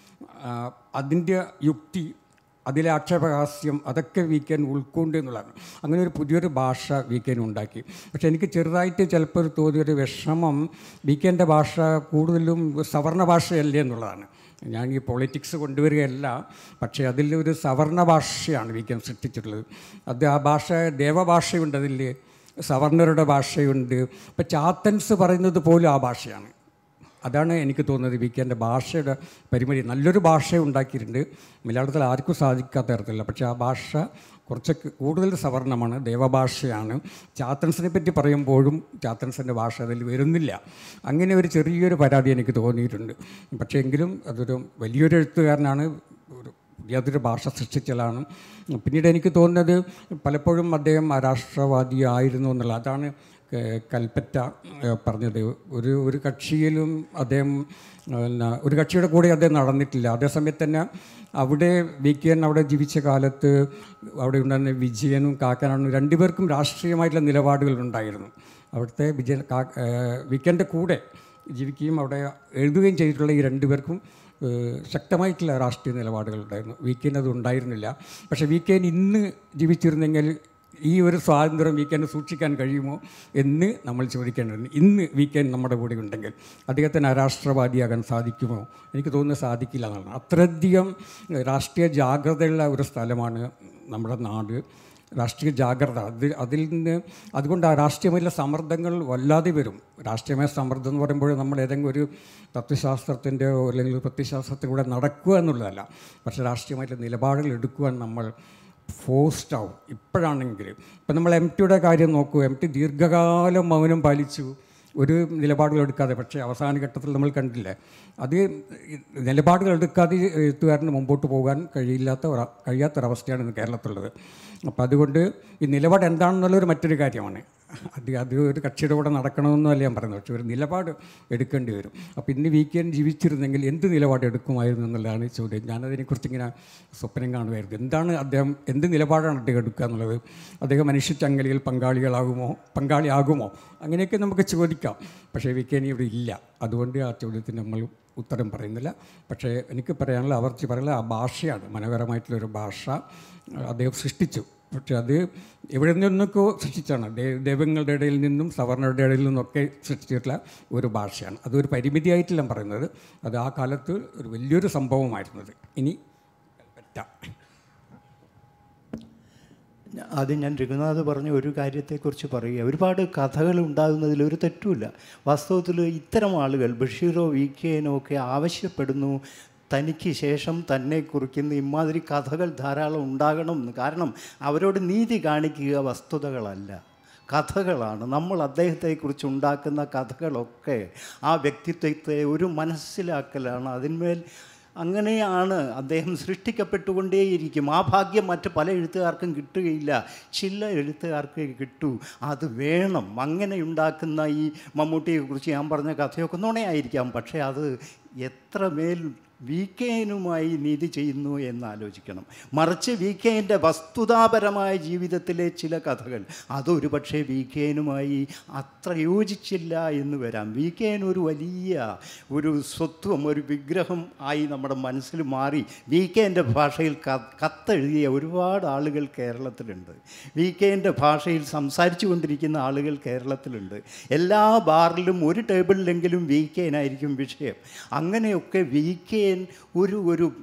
ആ, അതിൻ്റെ യുക്തി അതിലെ ആക്ഷേപഹാസ്യം അതൊക്കെ വീക്കെൻഡ് ഉൾക്കൊണ്ട് എന്നുള്ളതാണ് അങ്ങനെ ഒരു പുതിയൊരു ഭാഷ വീക്കെൻഡ് ഉണ്ടാക്കി പക്ഷെ എനിക്ക് ചെറുതായിട്ട് ചിലപ്പോൾ ഒരു തോന്നിയൊരു വിഷമം വീക്കെൻ്റെ ഭാഷ കൂടുതലും സവർണ ഭാഷയല്ലേ എന്നുള്ളതാണ് ഞാൻ ഈ പൊളിറ്റിക്സ് കൊണ്ടുവരികയല്ല പക്ഷേ അതിൽ ഒരു സവർണ ഭാഷയാണ് വീക്കെൻ സൃഷ്ടിച്ചിട്ടുള്ളത് അത് ആ ഭാഷ ദേവഭാഷയുണ്ട് അതിൽ സവർണരുടെ ഭാഷയുണ്ട് ഇപ്പം ചാത്തൻസ് പറയുന്നത് പോലും ആ ഭാഷയാണ് അതാണ് എനിക്ക് തോന്നുന്നത് വി കെൻ്റെ ഭാഷയുടെ പരിമിതി നല്ലൊരു ഭാഷ ഉണ്ടാക്കിയിട്ടുണ്ട് മലയാളത്തിൽ ആർക്കും സാധിക്കാത്ത തരത്തില്ല പക്ഷേ ആ ഭാഷ കുറച്ചൊക്കെ കൂടുതൽ സവർണമാണ് ദേവഭാഷയാണ് ചാത്തൻസിനെ പറ്റി പറയുമ്പോഴും ചാത്തൻസിൻ്റെ ഭാഷ അതിൽ വരുന്നില്ല അങ്ങനെ ഒരു ചെറിയൊരു പരാതി എനിക്ക് തോന്നിയിട്ടുണ്ട് പക്ഷേ എങ്കിലും അതൊരു വലിയൊരു എഴുത്തുകാരനാണ് ഒരു പുതിയതൊരു ഭാഷ സൃഷ്ടിച്ചതാണ് പിന്നീട് എനിക്ക് തോന്നുന്നത് പലപ്പോഴും അദ്ദേഹം രാഷ്ട്രവാദിയായിരുന്നു എന്നുള്ള അതാണ് ക- കൽപ്പറ്റ ഏഹ്, പറഞ്ഞത് ഒരു ഒരു കക്ഷിയിലും അദ്ദേഹം പിന്നെ ഒരു കക്ഷിയുടെ കൂടെ അദ്ദേഹം നടന്നിട്ടില്ല അതേസമയത്ത് തന്നെ അവിടെ വി കെ എൻ അവിടെ ജീവിച്ച കാലത്ത് അവിടെ ഉണ്ടായിരുന്ന വിജയനും കാക്കനാണും രണ്ടുപേർക്കും രാഷ്ട്രീയമായിട്ടുള്ള നിലപാടുകളുണ്ടായിരുന്നു അവിടുത്തെ വിജയൻ കാ വി കെൻ്റെ കൂടെ ജീവിക്കുകയും അവിടെ എഴുതുകയും ചെയ്തിട്ടുള്ള ഈ രണ്ടുപേർക്കും ഏഹ്, ശക്തമായിട്ടുള്ള രാഷ്ട്രീയ നിലപാടുകളുണ്ടായിരുന്നു വി കെൻ അത് ഉണ്ടായിരുന്നില്ല പക്ഷേ വി കെൻ ഇന്ന് ജീവിച്ചിരുന്നെങ്കിൽ ഈ ഒരു സ്വാതന്ത്ര്യം വീക്കെൻഡ് സൂക്ഷിക്കാൻ കഴിയുമോ എന്ന് നമ്മൾ ചോദിക്കേണ്ടതുണ്ട് ഇന്ന് വീക്കെൻഡ് നമ്മുടെ കൂടെ ഉണ്ടെങ്കിൽ അദ്ദേഹത്തിന് അരാഷ്ട്രവാദിയാകാൻ സാധിക്കുമോ എനിക്ക് തോന്നുന്നത് സാധിക്കില്ല എന്നാണ് അത്രയധികം രാഷ്ട്രീയ ജാഗ്രതയുള്ള ഒരു സ്ഥലമാണ് നമ്മുടെ നാട് രാഷ്ട്രീയ ജാഗ്രത അത് അതിൽ നിന്ന് അതുകൊണ്ട് ആ രാഷ്ട്രീയമായിട്ടുള്ള സമ്മർദ്ദങ്ങൾ വല്ലാതെ വരും രാഷ്ട്രീയമായ സമ്മർദ്ദം എന്ന് പറയുമ്പോൾ നമ്മൾ ഏതെങ്കിലും ഒരു തത്വശാസ്ത്രത്തിൻ്റെ അല്ലെങ്കിൽ ഒരു പ്രത്യശാസ്ത്രത്തിലൂടെ നടക്കുക എന്നുള്ളതല്ല പക്ഷേ രാഷ്ട്രീയമായിട്ടുള്ള നിലപാടുകൾ എടുക്കുവാൻ നമ്മൾ ഫോഴ്സ്ഡ് ആവും ഇപ്പോഴാണെങ്കിൽ ഇപ്പം നമ്മൾ എം ടിയുടെ കാര്യം നോക്കൂ എം ടി ദീർഘകാലം മൗനം പാലിച്ചു ഒരു നിലപാടുകൾ എടുക്കാതെ പക്ഷേ അവസാന ഘട്ടത്തിൽ നമ്മൾ കണ്ടില്ലേ അത് ഈ നിലപാടുകൾ എടുക്കാതെ എഴുത്തുകാരന് മുമ്പോട്ട് പോകാൻ കഴിയില്ലാത്ത ഒരു കഴിയാത്തൊരവസ്ഥയാണ് ഇന്ന് കേരളത്തിലുള്ളത് അപ്പോൾ അതുകൊണ്ട് ഈ നിലപാട് എന്താണെന്നുള്ളൊരു മറ്റൊരു കാര്യമാണ് അത് അത് ഒരു കക്ഷിയുടെ കൂടെ നടക്കണമെന്നല്ല ഞാൻ പറയുന്നത് പക്ഷേ ഒരു നിലപാട് എടുക്കേണ്ടി വരും അപ്പോൾ ഇന്ന് വീക്കെൻഡ് ജീവിച്ചിരുന്നെങ്കിൽ എന്ത് നിലപാട് എടുക്കുമായിരുന്നു എന്നുള്ളതാണ് ചോദ്യം ഞാനതിനെക്കുറിച്ച് ഇങ്ങനെ സ്വപ്നം കാണുമായിരുന്നു എന്താണ് അദ്ദേഹം എന്ത് നിലപാടാണ് അദ്ദേഹം എടുക്കുക എന്നുള്ളത് അദ്ദേഹം മനുഷ്യച്ചങ്ങലിയിൽ പങ്കാളികളാകുമോ പങ്കാളിയാകുമോ അങ്ങനെയൊക്കെ നമുക്ക് ചോദിക്കാം പക്ഷേ വീക്കെൻഡ് ഇവിടെ ഇല്ല അതുകൊണ്ട് ആ ചോദ്യത്തിന് നമ്മൾ ഉത്തരം പറയുന്നില്ല പക്ഷേ എനിക്ക് പറയാനുള്ള അവർ പറയാനുള്ള ആ ഭാഷയാണ് മനോഹരമായിട്ടുള്ളൊരു ഭാഷ അദ്ദേഹം സൃഷ്ടിച്ചു പക്ഷെ അത് എവിടെ നിന്നൊക്കെ സൃഷ്ടിച്ചാണ് ദേ- ദൈവങ്ങളുടെ ഇടയിൽ നിന്നും സവർണരുടെ ഇടയിൽ നിന്നൊക്കെ സൃഷ്ടിച്ചിട്ടുള്ള ഒരു ഭാഷയാണ് അതൊരു പരിമിതിയായിട്ടില്ല പറയുന്നത് അത് ആ കാലത്ത് ഒരു വലിയൊരു സംഭവമായിരുന്നത് ഇനി കൽപ്പറ്റ ആദ്യം ഞാൻ രഘുനാഥ് പറഞ്ഞ ഒരു കാര്യത്തെക്കുറിച്ച് പറയുക ഒരുപാട് കഥകൾ ഉണ്ടാകുന്നതിൽ ഒരു തെറ്റുമില്ല വാസ്തവത്തിൽ ഇത്തരം ആളുകൾ ബഷീറോ വി കെനോ ഒക്കെ ആവശ്യപ്പെടുന്നു തനിക്ക് ശേഷം തന്നെ കുറിക്കുന്ന ഇമാതിരി കഥകൾ ധാരാളം ഉണ്ടാകണം എന്ന് കാരണം അവരോട് നീതി കാണിക്കുക വസ്തുതകളല്ല കഥകളാണ് നമ്മൾ അദ്ദേഹത്തെക്കുറിച്ച് ഉണ്ടാക്കുന്ന കഥകളൊക്കെ ആ വ്യക്തിത്വത്തെ ഒരു മനസ്സിലാക്കലാണ് അതിന്മേൽ അങ്ങനെയാണ് അദ്ദേഹം സൃഷ്ടിക്കപ്പെട്ടുകൊണ്ടേയിരിക്കും ആ ഭാഗ്യം മറ്റ് പല എഴുത്തുകാർക്കും കിട്ടുകയില്ല ചില എഴുത്തുകാർക്ക് കിട്ടൂ അത് വേണം അങ്ങനെ ഉണ്ടാക്കുന്ന ഈ മമ്മൂട്ടിയെക്കുറിച്ച് ഞാൻ പറഞ്ഞ കഥയൊക്കെ നുണയായിരിക്കാം പക്ഷേ അത് എത്രമേൽ വി കെനുമായി നീതി ചെയ്യുന്നു എന്ന് ആലോചിക്കണം മറിച്ച് വി കെൻ്റെ വസ്തുതാപരമായ ജീവിതത്തിലെ ചില കഥകൾ അതൊരു പക്ഷേ വി കെനുമായി അത്ര യോജിച്ചില്ല എന്ന് വരാം വി കെൻ ഒരു വലിയ ഒരു സ്വത്വം ഒരു വിഗ്രഹം ആയി നമ്മുടെ മനസ്സിൽ മാറി വി കെൻ്റെ ഭാഷയിൽ ക കത്തെഴുതിയ ഒരുപാട് ആളുകൾ കേരളത്തിലുണ്ട് വി കെൻ്റെ ഭാഷയിൽ സംസാരിച്ചു കൊണ്ടിരിക്കുന്ന ആളുകൾ കേരളത്തിലുണ്ട് എല്ലാ ബാറിലും ഒരു ടേബിളിലെങ്കിലും വി കെനായിരിക്കും വിഷയം അങ്ങനെയൊക്കെ വി കെ ഒരു ഒരു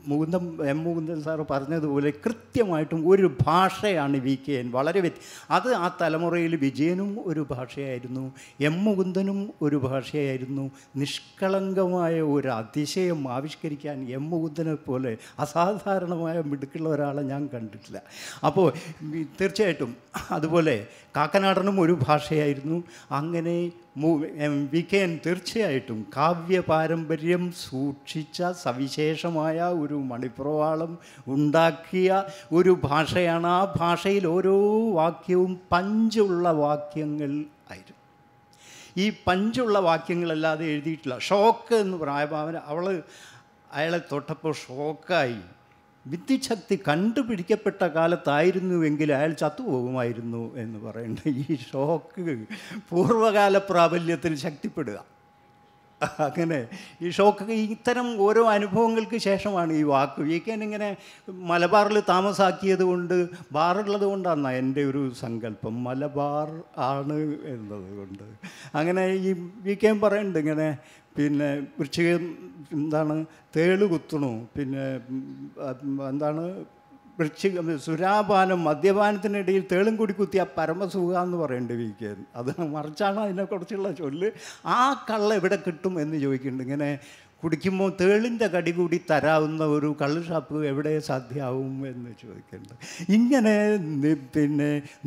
മുകുന്ദൻ എം മുകുന്ദൻ സാറ് പറഞ്ഞതുപോലെ കൃത്യമായിട്ടും ഒരു ഭാഷയാണ് വി കെ എൻ വളരെ വ്യത്യ അത് ആ തലമുറയിൽ വിജയനും ഒരു ഭാഷയായിരുന്നു എം മുകുന്ദനും ഒരു ഭാഷയായിരുന്നു നിഷ്കളങ്കമായ ഒരു അതിശയം ആവിഷ്കരിക്കാൻ എം മുകുന്ദനെ പോലെ അസാധാരണമായ മിടുക്കുള്ള ഒരാളെ ഞാൻ കണ്ടിട്ടില്ല അപ്പോൾ ഈ തീർച്ചയായിട്ടും അതുപോലെ കാക്കനാടനും ഒരു ഭാഷയായിരുന്നു അങ്ങനെ മു- എം വി കെ എൻ തീർച്ചയായിട്ടും കാവ്യ പാരമ്പര്യം സൂക്ഷിച്ച സവിശേഷമായ ഒരു മണിപ്രവാളം ഉണ്ടാക്കിയ ഒരു ഭാഷയാണ് ആ ഭാഷയിൽ ഓരോ വാക്യവും പഞ്ചുള്ള വാക്യങ്ങൾ ആയിരുന്നു ഈ പഞ്ചുള്ള വാക്യങ്ങളല്ലാതെ എഴുതിയിട്ടില്ല ഷോക്ക് എന്ന് പറയാം അവൻ അവൾ അയാളെ തൊട്ടപ്പോൾ ഷോക്കായി വിദ്യുച്ഛക്തി കണ്ടുപിടിക്കപ്പെട്ട കാലത്തായിരുന്നുവെങ്കിൽ അയാൾ ചത്തുപോകുമായിരുന്നു എന്ന് പറയുന്നത് ഈ ഷോക്ക് പൂർവ്വകാല പ്രാബല്യത്തിൽ ശക്തിപ്പെടുക അങ്ങനെ ഈ ഷോക്ക് ഇത്തരം ഓരോ അനുഭവങ്ങൾക്ക് ശേഷമാണ് ഈ വാക്ക് വീക്കൻ ഇങ്ങനെ മലബാറിൽ താമസാക്കിയത് കൊണ്ട് ബാറുള്ളത് കൊണ്ടാണ് എൻ്റെ ഒരു സങ്കല്പം മലബാർ ആണ് എന്നത് കൊണ്ട് അങ്ങനെ ഈ വീക്കൻ പറയുന്നുണ്ട് ഇങ്ങനെ പിന്നെ വൃശ്ചികം എന്താണ് തേള് കുത്തണു പിന്നെ ഉം, എന്താണ് വൃശ്ചികം സുരാപാനം മദ്യപാനത്തിനിടയിൽ തേളും കൂടി കുത്തിയ പരമസുഖ എന്ന് പറയുന്നുണ്ട് വി കെ അത് മറിച്ചാണ് അതിനെക്കുറിച്ചുള്ള ചൊല്ല് ആ കള്ള എവിടെ കിട്ടും എന്ന് ചോദിക്കുന്നുണ്ട് ഇങ്ങനെ കുടിക്കുമ്പോൾ തേളിൻ്റെ കടി കൂടി തരാവുന്ന ഒരു കള്ള് ഷാപ്പ് എവിടെ സാധ്യമാവും എന്ന് ചോദിക്കുന്നുണ്ട് ഇങ്ങനെ നി- പിന്നെ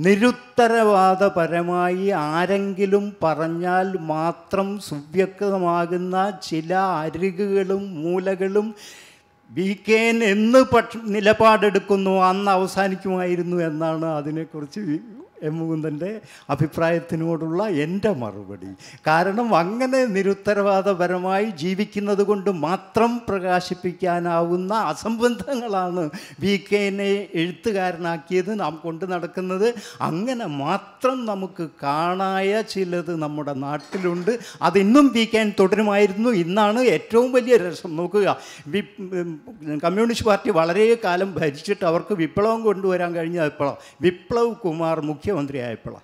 നിരുത്തരവാദപരമായി ആരെങ്കിലും പറഞ്ഞാൽ മാത്രം സുവ്യക്തമാകുന്ന ചില അരികുകളും മൂലകളും വി കെ എൻ എന്ന് പക്ഷ നിലപാടെടുക്കുന്നു അന്ന് അവസാനിക്കുമായിരുന്നു എന്നാണ് അതിനെക്കുറിച്ച് വി- എം മുകുന്ദൻ്റെ അഭിപ്രായത്തിനോടുള്ള എൻ്റെ മറുപടി കാരണം അങ്ങനെ നിരുത്തരവാദപരമായി ജീവിക്കുന്നത് കൊണ്ട് മാത്രം പ്രകാശിപ്പിക്കാനാവുന്ന അസംബന്ധങ്ങളാണ് വി കെനെ എഴുത്തുകാരനാക്കിയത് നാം കൊണ്ട് നടക്കുന്നത് അങ്ങനെ മാത്രം നമുക്ക് കാണായ ചിലത് നമ്മുടെ നാട്ടിലുണ്ട് അതിന്നും വി കെ തുടരുമായിരുന്നു ഇന്നാണ് ഏറ്റവും വലിയ രസം നോക്കുക വി കമ്മ്യൂണിസ്റ്റ് പാർട്ടി വളരെ കാലം ഭരിച്ചിട്ട് അവർക്ക് വിപ്ലവം കൊണ്ടുവരാൻ കഴിഞ്ഞ എപ്പോഴാണ് വിപ്ലവ് കുമാർ മുഖ്യമന്ത്രി ആയപ്പോഴാണ്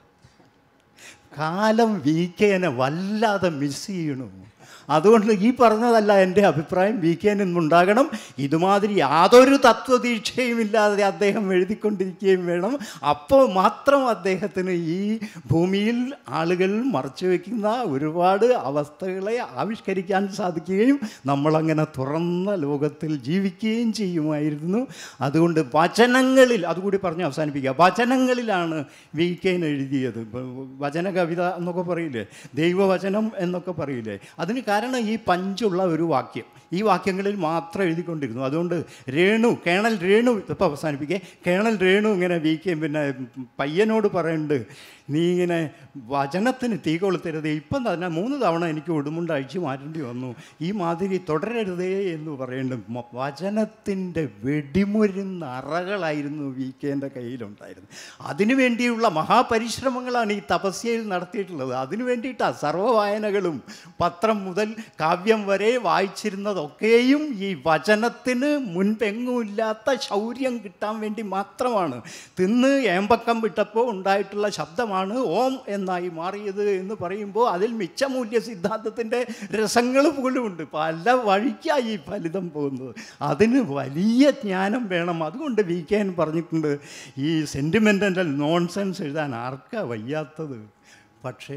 കാലം വി കെനെ വല്ലാതെ മിസ് ചെയ്യണു അതുകൊണ്ട് ഈ പറഞ്ഞതല്ല എൻ്റെ അഭിപ്രായം വി കെ ഉണ്ടാകണം ഇതുമാതിരി യാതൊരു തത്വദീക്ഷയും ഇല്ലാതെ അദ്ദേഹം എഴുതിക്കൊണ്ടിരിക്കുകയും വേണം അപ്പോൾ മാത്രം അദ്ദേഹത്തിന് ഈ ഭൂമിയിൽ ആളുകൾ മറച്ചു വയ്ക്കുന്ന ഒരുപാട് അവസ്ഥകളെ ആവിഷ്കരിക്കാൻ സാധിക്കുകയും നമ്മളങ്ങനെ തുറന്ന ലോകത്തിൽ ജീവിക്കുകയും ചെയ്യുമായിരുന്നു അതുകൊണ്ട് വചനങ്ങളിൽ അതുകൂടി പറഞ്ഞ് അവസാനിപ്പിക്കുക വചനങ്ങളിലാണ് വി കെൻ എഴുതിയത് ഇപ്പം വചന കവിത എന്നൊക്കെ പറയില്ലേ ദൈവവചനം എന്നൊക്കെ പറയില്ലേ അതിന് കാരണം ഈ പഞ്ചുള്ള ഒരു വാക്യം ഈ വാക്യങ്ങളിൽ മാത്രം എഴുതിക്കൊണ്ടിരുന്നു അതുകൊണ്ട് രേണു കേണൽ രേണു ഇപ്പോൾ അവസാനിപ്പിക്കേ കേണൽ രേണു ഇങ്ങനെ വി കെ പിന്നെ പയ്യനോട് പറയുന്നുണ്ട് നീ ഇങ്ങനെ വചനത്തിന് തീ കൊളുത്തരുത് ഇപ്പം തന്നെ മൂന്ന് തവണ എനിക്ക് ഉടുമുണ്ട് അഴിച്ചു മാറ്റേണ്ടി വന്നു ഈ മാതിരി തുടരരുതേ എന്ന് പറയുന്നുണ്ട് മ- വചനത്തിൻ്റെ വെടിമുരുന്ന അറകളായിരുന്നു വി കെൻ്റെ കയ്യിലുണ്ടായിരുന്നത് അതിനു വേണ്ടിയുള്ള മഹാപരിശ്രമങ്ങളാണ് ഈ തപസ്യയിൽ നടത്തിയിട്ടുള്ളത് അതിനു വേണ്ടിയിട്ടാണ് സർവ്വവായനകളും പത്രം മുതൽ കാവ്യം വരെ വായിച്ചിരുന്നതൊക്കെയും ഈ വചനത്തിന് മുൻപെങ്ങുമില്ലാത്ത ശൗര്യം കിട്ടാൻ വേണ്ടി മാത്രമാണ് തിന്ന് ഏമ്പക്കം വിട്ടപ്പോൾ ഉണ്ടായിട്ടുള്ള ശബ്ദമാണ് ഓം എന്നായി മാറിയത് എന്ന് പറയുമ്പോൾ അതിൽ മിച്ചമൂല്യ സിദ്ധാന്തത്തിൻ്റെ രസങ്ങൾ പോലുമുണ്ട് പല വഴിക്കായി ഈ ഫലിതം പോകുന്നത് അതിന് വലിയ ജ്ഞാനം വേണം അതുകൊണ്ട് വി കെ എൻ പറഞ്ഞിട്ടുണ്ട് ഈ സെൻറ്റിമെൻ്റൽ നോൺസെൻസ് എഴുതാൻ ആർക്കാ വയ്യാത്തത് പക്ഷേ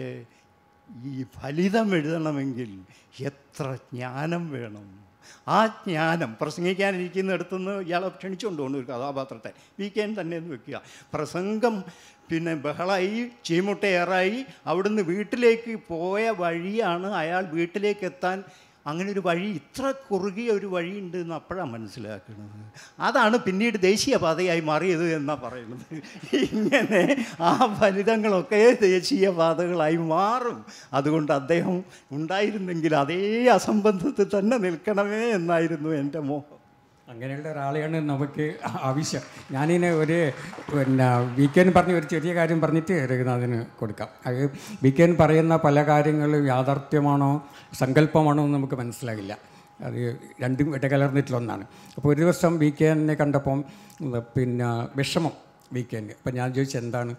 ഈ ഫലിതം എഴുതണമെങ്കിൽ എത്ര ജ്ഞാനം വേണം ആ ജ്ഞാനം പ്രസംഗിക്കാനിരിക്കുന്നിടത്തുനിന്ന് ഇയാളെ ക്ഷണിച്ചുകൊണ്ട് പോകുന്നു ഒരു കഥാപാത്രത്തെ വീക്കെൻ തന്നെ എന്ന് വെക്കുക പ്രസംഗം പിന്നെ ബഹളായി ചീമുട്ടയേറായി അവിടുന്ന് വീട്ടിലേക്ക് പോയ വഴിയാണ് അയാൾ വീട്ടിലേക്ക് എത്താൻ അങ്ങനെ ഒരു വഴി ഇത്ര കുറുകിയ ഒരു വഴിയുണ്ട് എന്ന് അപ്പോഴാണ് മനസ്സിലാക്കുന്നത് അതാണ് പിന്നീട് ദേശീയപാതയായി മാറിയത് എന്നാണ് പറയുന്നത് ഇങ്ങനെ ആ ഫലിതങ്ങളൊക്കെ ദേശീയപാതകളായി മാറും അതുകൊണ്ട് അദ്ദേഹം ഉണ്ടായിരുന്നെങ്കിൽ അതേ അസംബന്ധത്തിൽ തന്നെ നിൽക്കണമേ എന്നായിരുന്നു എൻ്റെ മോഹം അങ്ങനെയുള്ള ഒരാളെയാണ് നമുക്ക് ആവശ്യം ഞാനിങ്ങനെ ഒരു പിന്നെ വീക്കെൻഡ് പറഞ്ഞ ഒരു ചെറിയ കാര്യം പറഞ്ഞിട്ട് രഘുനാഥിന് കൊടുക്കാം അത് വീക്കെൻഡ് പറയുന്ന പല കാര്യങ്ങളും യാഥാർത്ഥ്യമാണോ സങ്കല്പമാണോ എന്ന് നമുക്ക് മനസ്സിലാകില്ല അത് രണ്ടും ഇടകലർന്നിട്ടുള്ള ഒന്നാണ് അപ്പോൾ ഒരു ദിവസം വീക്കെൻഡിനെ കണ്ടപ്പം ഉം, പിന്നെ വിഷമം വീക്കെൻഡ് അപ്പം ഞാൻ ചോദിച്ചു എന്താണ്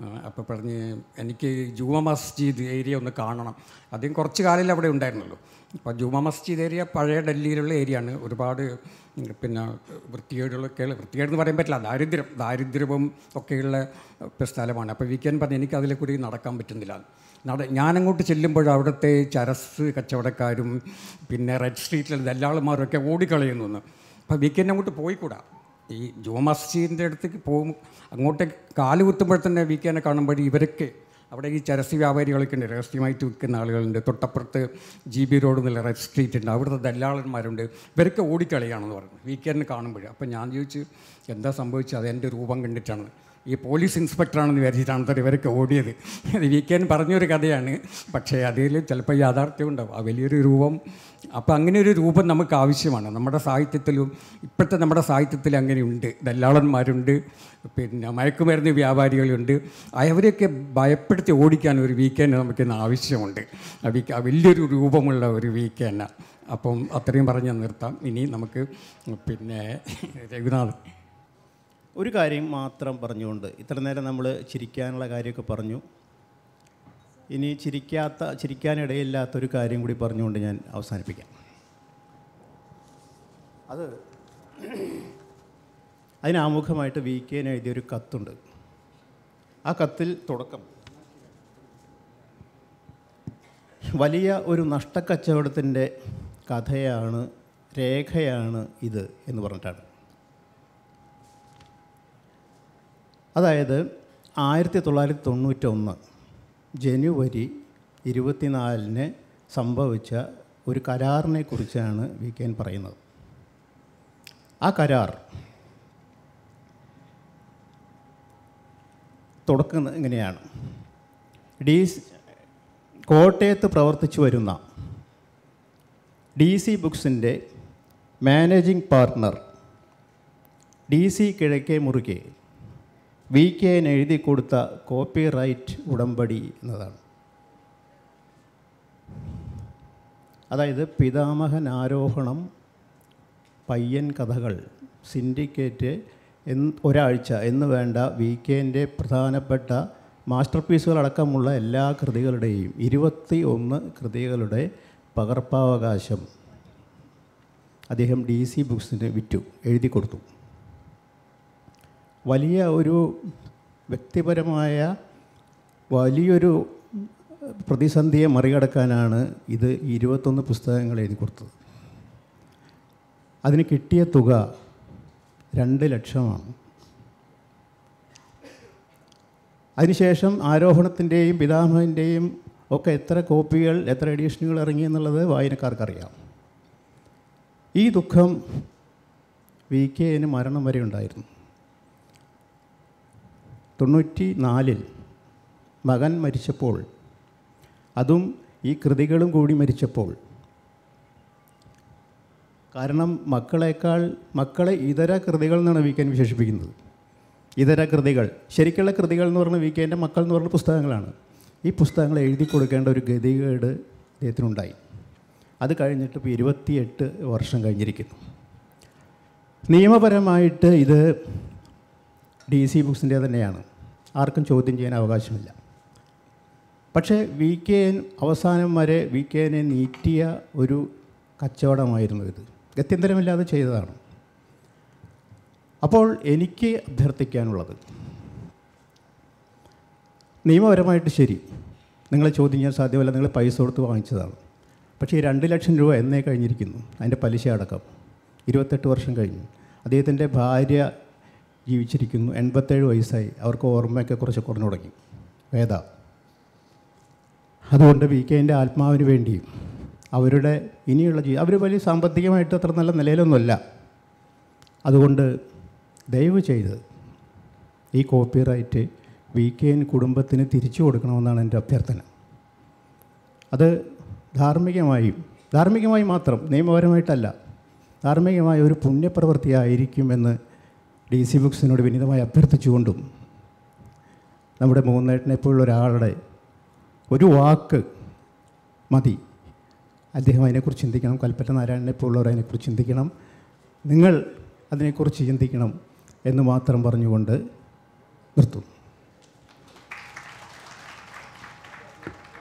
അപ്പോൾ പറഞ്ഞ് എനിക്ക് ജുമ മസ്ജിദ് ഏരിയ ഒന്ന് കാണണം ആദ്യം കുറച്ച് കാലം അവിടെ ഉണ്ടായിരുന്നുള്ളൂ അപ്പോൾ ജുമ മസ്ജിദ് ഏരിയ പഴയ ഡൽഹിയിലുള്ള ഏരിയ ആണ് ഒരുപാട് ഉം, പിന്നെ വൃത്തികേടുകളൊക്കെ വൃത്തികേടെന്ന് പറയാൻ പറ്റില്ല ദാരിദ്ര്യം ദാരിദ്ര്യവും ഒക്കെയുള്ള ഇപ്പം സ്ഥലമാണ് അപ്പോൾ വീക്കെൻഡ് പറഞ്ഞ് എനിക്ക് അതിലെ കൂടി നടക്കാൻ പറ്റുന്നില്ല നട ഞാനങ്ങോട്ട് ചെല്ലുമ്പോൾ അവിടുത്തെ ചരസ് കച്ചവടക്കാരും പിന്നെ റെഡ് സ്ട്രീറ്റിലെ ദല്ലാളുമാരൊക്കെ ഓടിക്കളയുന്നു എന്ന് അപ്പോൾ വീക്കെൻഡ് അങ്ങോട്ട് പോയിക്കൂടാ ഈ ജോ മസ്ജിദിൻ്റെ അടുത്തേക്ക് പോകും അങ്ങോട്ടേക്ക് കാല് കുത്തുമ്പോൾ തന്നെ വീക്കെൻഡ് കാണുമ്പോൾ ഇവരൊക്കെ അവിടെ ഈ ചരസ് വ്യാപാരികളൊക്കെ ഉണ്ട് രഹസ്യമായിട്ട് വിൽക്കുന്ന ആളുകളുണ്ട് തൊട്ടപ്പുറത്ത് ജി ബി റോഡ് എന്നുള്ള റെഡ് സ്ട്രീറ്റ് ഉണ്ട് അവിടുത്തെ ദല്ലാളന്മാരുണ്ട് ഇവരൊക്കെ ഓടിക്കളിയാണെന്ന് പറഞ്ഞു വീക്കെൻഡ് കാണുമ്പോൾ അപ്പം ഞാൻ ചോദിച്ചു എന്താ സംഭവിച്ചത് അത് എൻ്റെ രൂപം കണ്ടിട്ടാണ് ഈ പോലീസ് ഇൻസ്പെക്ടറാണെന്ന് വിചാരിച്ചിട്ടാണ് തരം ഇവരൊക്കെ ഓടിയത് അത് വീക്കെൻഡ് പറഞ്ഞൊരു കഥയാണ് പക്ഷേ അതിൽ ചിലപ്പോൾ യാഥാർത്ഥ്യം ഉണ്ടാവും ആ വലിയൊരു രൂപം അപ്പോൾ അങ്ങനെ ഒരു രൂപം നമുക്ക് ആവശ്യമാണ് നമ്മുടെ സാഹിത്യത്തിലും ഇപ്പോഴത്തെ നമ്മുടെ സാഹിത്യത്തിൽ അങ്ങനെയുണ്ട് ദല്ലാളന്മാരുണ്ട് പിന്നെ മയക്കുമരുന്ന് വ്യാപാരികളുണ്ട് അവരെയൊക്കെ ഭയപ്പെടുത്തി ഓടിക്കാൻ ഒരു വീക്കെൻഡ് നമുക്ക് ഇന്ന് ആവശ്യമുണ്ട് ആ വീക്ക് ആ വലിയൊരു രൂപമുള്ള ഒരു വീക്കെൻഡ് അപ്പം അത്രയും പറഞ്ഞ് നിർത്താം ഇനി നമുക്ക് പിന്നെ രഘുനാഥ് ഒരു കാര്യം മാത്രം പറഞ്ഞുകൊണ്ട് ഇത്ര നേരം നമ്മൾ ചിരിക്കാനുള്ള കാര്യമൊക്കെ പറഞ്ഞു ഇനി ചിരിക്കാത്ത ചിരിക്കാനിടയില്ലാത്തൊരു കാര്യം കൂടി പറഞ്ഞുകൊണ്ട് ഞാൻ അവസാനിപ്പിക്കാം അത് അതിനാമുഖമായിട്ട് വി കെ എഴുതിയൊരു കത്തുണ്ട് ആ കത്തിൽ തുടക്കം വലിയ ഒരു നഷ്ടക്കച്ചവടത്തിൻ്റെ കഥയാണ് രേഖയാണ് ഇത് എന്ന് പറഞ്ഞിട്ടാണ് അതായത് ആയിരത്തി തൊള്ളായിരത്തി തൊണ്ണൂറ്റൊന്ന് ജനുവരി ഇരുപത്തിനാലിന് സംഭവിച്ച ഒരു കരാറിനെ കുറിച്ചാണ് വി കെ എൻ പറയുന്നത് ആ കരാർ തുടക്കുന്നത് ഇങ്ങനെയാണ് ഡി കോട്ടയത്ത് പ്രവർത്തിച്ചു വരുന്ന ഡി സി ബുക്സിൻ്റെ managing partner D C Kizhakemuri V K N എഴുതി കൊടുത്ത കോപ്പി റൈറ്റ് ഉടമ്പടി എന്നതാണ് അതായത് പിതാമഹൻ ആരോഹണം പയ്യൻ കഥകൾ സിൻഡിക്കേറ്റ് എന്ന് ഒരാഴ്ച എന്ന് വേണ്ട വി കെൻ്റെ പ്രധാനപ്പെട്ട മാസ്റ്റർ പീസുകളടക്കമുള്ള എല്ലാ കൃതികളുടെയും ഇരുപത്തി ഒന്ന് കൃതികളുടെ പകർപ്പാവകാശം അദ്ദേഹം ഡി സി ബുക്സിന് വിറ്റു എഴുതി കൊടുത്തു വലിയ ഒരു വ്യക്തിപരമായ വലിയൊരു പ്രതിസന്ധിയെ മറികടക്കാനാണ് ഇത് ഇരുപത്തൊന്ന് പുസ്തകങ്ങൾ എഴുതി കൊടുത്തത് അതിന് കിട്ടിയ തുക രണ്ട് ലക്ഷമാണ് അതിനുശേഷം ആരോഹണത്തിൻ്റെയും പിതാമഹൻ്റെയും ഒക്കെ എത്ര കോപ്പികൾ എത്ര എഡീഷനുകൾ ഇറങ്ങി എന്നുള്ളത് വായനക്കാർക്കറിയാം ഈ ദുഃഖം വി കെന് മരണം വരെ ഉണ്ടായിരുന്നു തൊണ്ണൂറ്റി നാലിൽ മകൻ മരിച്ചപ്പോൾ അതും ഈ കൃതികളും കൂടി മരിച്ചപ്പോൾ കാരണം മക്കളെക്കാൾ മക്കളെ ഇതര കൃതികൾ എന്നാണ് വി കെ വിശേഷിപ്പിക്കുന്നത് ഇതര കൃതികൾ ശരിക്കുള്ള കൃതികൾ എന്ന് പറഞ്ഞ വി കെൻ്റെ മക്കൾ എന്ന് പറഞ്ഞ പുസ്തകങ്ങളാണ് ഈ പുസ്തകങ്ങൾ എഴുതി കൊടുക്കേണ്ട ഒരു ഗതികേട് അദ്ദേഹത്തിനുണ്ടായി അത് കഴിഞ്ഞിട്ട് ഇപ്പോൾ ഇരുപത്തിയെട്ട് വർഷം കഴിഞ്ഞിരിക്കുന്നു നിയമപരമായിട്ട് ഇത് ഡി സി ബുക്സിൻ്റെ തന്നെയാണ് ആർക്കും ചോദ്യം ചെയ്യാൻ അവകാശമില്ല പക്ഷേ വി കെ എൻ അവസാനം വരെ വി കെ എനെ നീറ്റിയ ഒരു കച്ചവടമായിരുന്നു ഇത് ഗത്യന്തരമില്ലാതെ ചെയ്തതാണ് അപ്പോൾ എനിക്ക് അഭ്യർത്ഥിക്കാനുള്ളത് നിയമപരമായിട്ട് ശരി നിങ്ങളെ ചോദ്യം ചെയ്യാൻ സാധ്യമല്ല നിങ്ങൾ പൈസ കൊടുത്ത് വാങ്ങിച്ചതാണ് പക്ഷേ ഈ രണ്ട് ലക്ഷം രൂപ എന്നേ കഴിഞ്ഞിരിക്കുന്നു അതിൻ്റെ പലിശ അടക്കം ഇരുപത്തെട്ട് വർഷം കഴിഞ്ഞു അദ്ദേഹത്തിൻ്റെ ഭാര്യ ജീവിച്ചിരിക്കുന്നു എൺപത്തേഴ് വയസ്സായി അവർക്ക് ഓർമ്മയൊക്കെ കുറച്ച് കുറഞ്ഞു തുടങ്ങി വേദ അതുകൊണ്ട് വി കെൻ്റെ ആത്മാവിന് വേണ്ടിയും അവരുടെ ഇനിയുള്ള ജീ അവർ വലിയ സാമ്പത്തികമായിട്ട് അത്ര നല്ല നിലയിലൊന്നുമല്ല അതുകൊണ്ട് ദയവ് ചെയ്ത് ഈ കോപ്പിറൈറ്റ് വി കെ എൻ കുടുംബത്തിന് തിരിച്ചു കൊടുക്കണമെന്നാണ് എൻ്റെ അഭ്യർത്ഥന അത് ധാർമ്മികമായും ധാർമ്മികമായി മാത്രം നിയമപരമായിട്ടല്ല ധാർമ്മികമായ ഒരു പുണ്യപ്രവൃത്തിയായിരിക്കുമെന്ന് ഡി സി ബുക്സിനോട് വിനീതമായി അഭ്യർത്ഥിച്ചുകൊണ്ടും നമ്മുടെ മൂന്നേട്ടനെ പോലുള്ള ഒരാളുടെ ഒരു വാക്ക് മതി അദ്ദേഹം അതിനെക്കുറിച്ച് ചിന്തിക്കണം കൽപ്പറ്റ നാരായണനെ പോലുള്ളവർ അതിനെക്കുറിച്ച് ചിന്തിക്കണം നിങ്ങൾ അതിനെക്കുറിച്ച് ചിന്തിക്കണം എന്ന് മാത്രം പറഞ്ഞുകൊണ്ട് നിർത്തും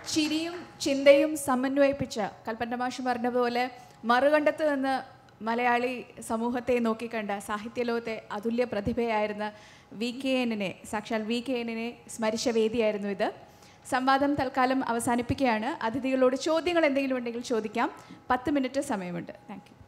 ചിരിയും ചിന്തയും സമന്വയിപ്പിച്ച കൽപ്പറ്റ മാഷ് പറഞ്ഞ പോലെ മറുകണ്ടത്ത് നിന്ന് മലയാളി സമൂഹത്തെ നോക്കിക്കണ്ട സാഹിത്യലോകത്തെ അതുല്യ പ്രതിഭയായിരുന്ന വി കെ എന്നിനെ സാക്ഷാൽ വി കെ എന്നിനെ സ്മരിച്ച വേദിയായിരുന്നു ഇത് സംവാദം തൽക്കാലം അവസാനിപ്പിക്കുകയാണ് അതിഥികളോട് ചോദ്യങ്ങൾ എന്തെങ്കിലും ഉണ്ടെങ്കിൽ ചോദിക്കാം പത്ത് മിനിറ്റ് സമയമുണ്ട് താങ്ക് യു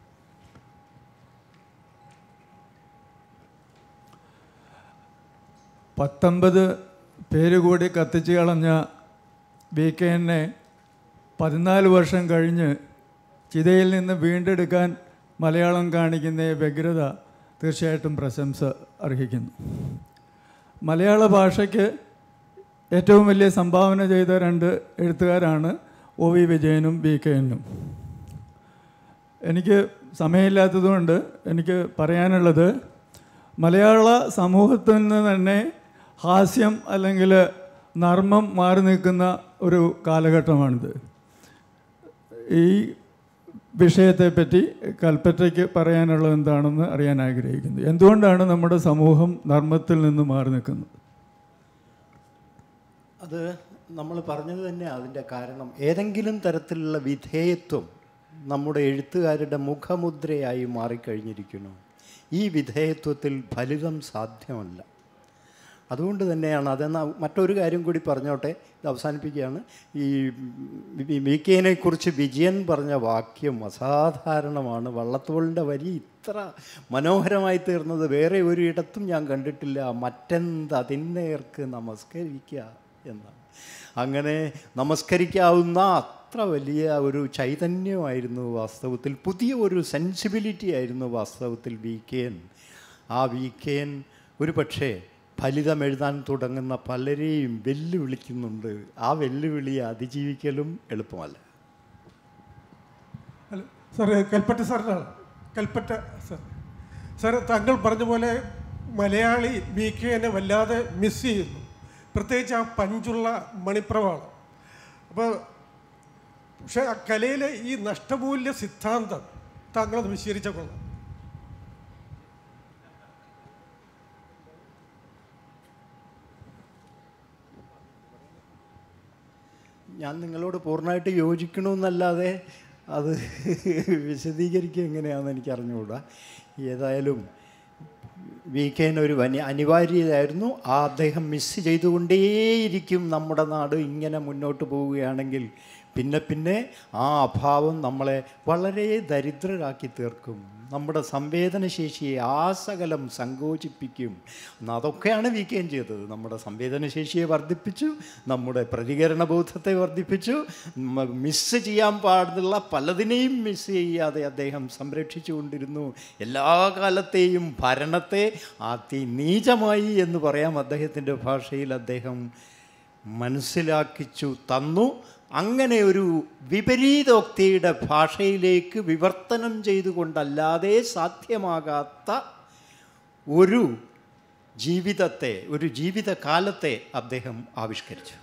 പത്തൊമ്പത് പേര് കൂടി കത്തിച്ച് കളഞ്ഞ വി കെ എന്നെ പതിനാല് വർഷം കഴിഞ്ഞ് ചിതയിൽ നിന്ന് വീണ്ടെടുക്കാൻ മലയാളം കാണിക്കുന്ന ഈ വ്യഗ്രത തീർച്ചയായിട്ടും പ്രശംസ അർഹിക്കുന്നു മലയാള ഭാഷയ്ക്ക് ഏറ്റവും വലിയ സംഭാവന ചെയ്ത രണ്ട് എഴുത്തുകാരാണ് ഒ വി വിജയനും വി കെ എന്നും എനിക്ക് സമയമില്ലാത്തതുകൊണ്ട് എനിക്ക് പറയാനുള്ളത് മലയാള സമൂഹത്തിൽ നിന്ന് തന്നെ ഹാസ്യം അല്ലെങ്കിൽ നർമ്മം മാറി നിൽക്കുന്ന ഒരു കാലഘട്ടമാണിത് ഈ വിഷയത്തെപ്പറ്റി കൽപ്പറ്റയ്ക്ക് പറയാനുള്ളത് എന്താണെന്ന് അറിയാൻ ആഗ്രഹിക്കുന്നു എന്തുകൊണ്ടാണ് നമ്മുടെ സമൂഹം നർമ്മത്തിൽ നിന്ന് മാറി നിൽക്കുന്നത് അത് നമ്മൾ പറഞ്ഞത് തന്നെ അതിൻ്റെ കാരണം ഏതെങ്കിലും തരത്തിലുള്ള വിധേയത്വം നമ്മുടെ എഴുത്തുകാരുടെ മുഖമുദ്രയായി മാറിക്കഴിഞ്ഞിരിക്കുന്നു ഈ വിധേയത്വത്തിൽ ഫലിതം സാധ്യമല്ല അതുകൊണ്ട് തന്നെയാണ് അതെന്ന മറ്റൊരു കാര്യം കൂടി പറഞ്ഞോട്ടെ ഇത് അവസാനിപ്പിക്കുകയാണ് ഈ വി കെനെ കുറിച്ച് വിജയൻ പറഞ്ഞ വാക്യം അസാധാരണമാണ് വള്ളത്തോളിൻ്റെ വരി ഇത്ര മനോഹരമായി തീർന്നത് വേറെ ഒരിടത്തും ഞാൻ കണ്ടിട്ടില്ല മറ്റെന്ത് അതിന്നേർക്ക് നമസ്കരിക്കുക എന്നാണ് അങ്ങനെ നമസ്കരിക്കാവുന്ന അത്ര വലിയ ഒരു ചൈതന്യമായിരുന്നു വാസ്തവത്തിൽ പുതിയ ഒരു സെൻസിബിലിറ്റി ആയിരുന്നു വാസ്തവത്തിൽ വി കെൻ ആ വി കെൻ ഒരു പക്ഷേ ഫലിതം എഴുതാൻ തുടങ്ങുന്ന പലരെയും വെല്ലുവിളിക്കുന്നുണ്ട് ആ വെല്ലുവിളിയെ അതിജീവിക്കലും എളുപ്പമല്ല അല്ല സാറ് കൽപ്പറ്റ സാറിനാണ് കൽപ്പറ്റ സാർ സാർ താങ്കൾ പറഞ്ഞ പോലെ മലയാളി വി കെനെ വല്ലാതെ മിസ് ചെയ്യുന്നു പ്രത്യേകിച്ച് ആ പഞ്ചുള്ള മണിപ്രവാളം അപ്പോൾ പക്ഷേ ആ കലയിലെ ഈ നഷ്ടമൂല്യ സിദ്ധാന്തം താങ്കളത് വിശീകരിച്ച കൊള്ളാം ഞാൻ നിങ്ങളോട് പൂർണ്ണമായിട്ട് യോജിക്കണമെന്നല്ലാതെ അത് വിശദീകരിക്കുക എങ്ങനെയാണെന്ന് എനിക്ക് അറിഞ്ഞുകൂടാ ഏതായാലും വീക്കേൻ ഒരു വനി അനിവാര്യതയായിരുന്നു ആ അദ്ദേഹം മിസ് ചെയ്തുകൊണ്ടേയിരിക്കും നമ്മുടെ നാട് ഇങ്ങനെ മുന്നോട്ട് പോവുകയാണെങ്കിൽ പിന്നെ പിന്നെ ആ അഭാവം നമ്മളെ വളരെ ദരിദ്രരാക്കി തീർക്കും നമ്മുടെ സംവേദനശേഷിയെ ആസകലം സങ്കോചിപ്പിക്കും എന്ന് അതൊക്കെയാണ് വീക്കേൻ ചെയ്തത് നമ്മുടെ സംവേദനശേഷിയെ വർദ്ധിപ്പിച്ചു നമ്മുടെ പ്രതികരണ ബോധത്തെ വർദ്ധിപ്പിച്ചു മ- മിസ് ചെയ്യാൻ പാടുള്ള പലതിനെയും മിസ് ചെയ്യാതെ അദ്ദേഹം സംരക്ഷിച്ചു കൊണ്ടിരുന്നു എല്ലാ കാലത്തെയും ഭരണത്തെ അതിനീചമായി എന്ന് പറയാം അദ്ദേഹത്തിൻ്റെ ഭാഷയിൽ അദ്ദേഹം മനസ്സിലാക്കിച്ചു തന്നു അങ്ങനെ ഒരു വിപരീതോക്തിയുടെ ഭാഷയിലേക്ക് വിവർത്തനം ചെയ്തുകൊണ്ടല്ലാതെ സാധ്യമാകാത്ത ഒരു ജീവിതത്തെ ഒരു ജീവിതകാലത്തെ അദ്ദേഹം ആവിഷ്കരിച്ചു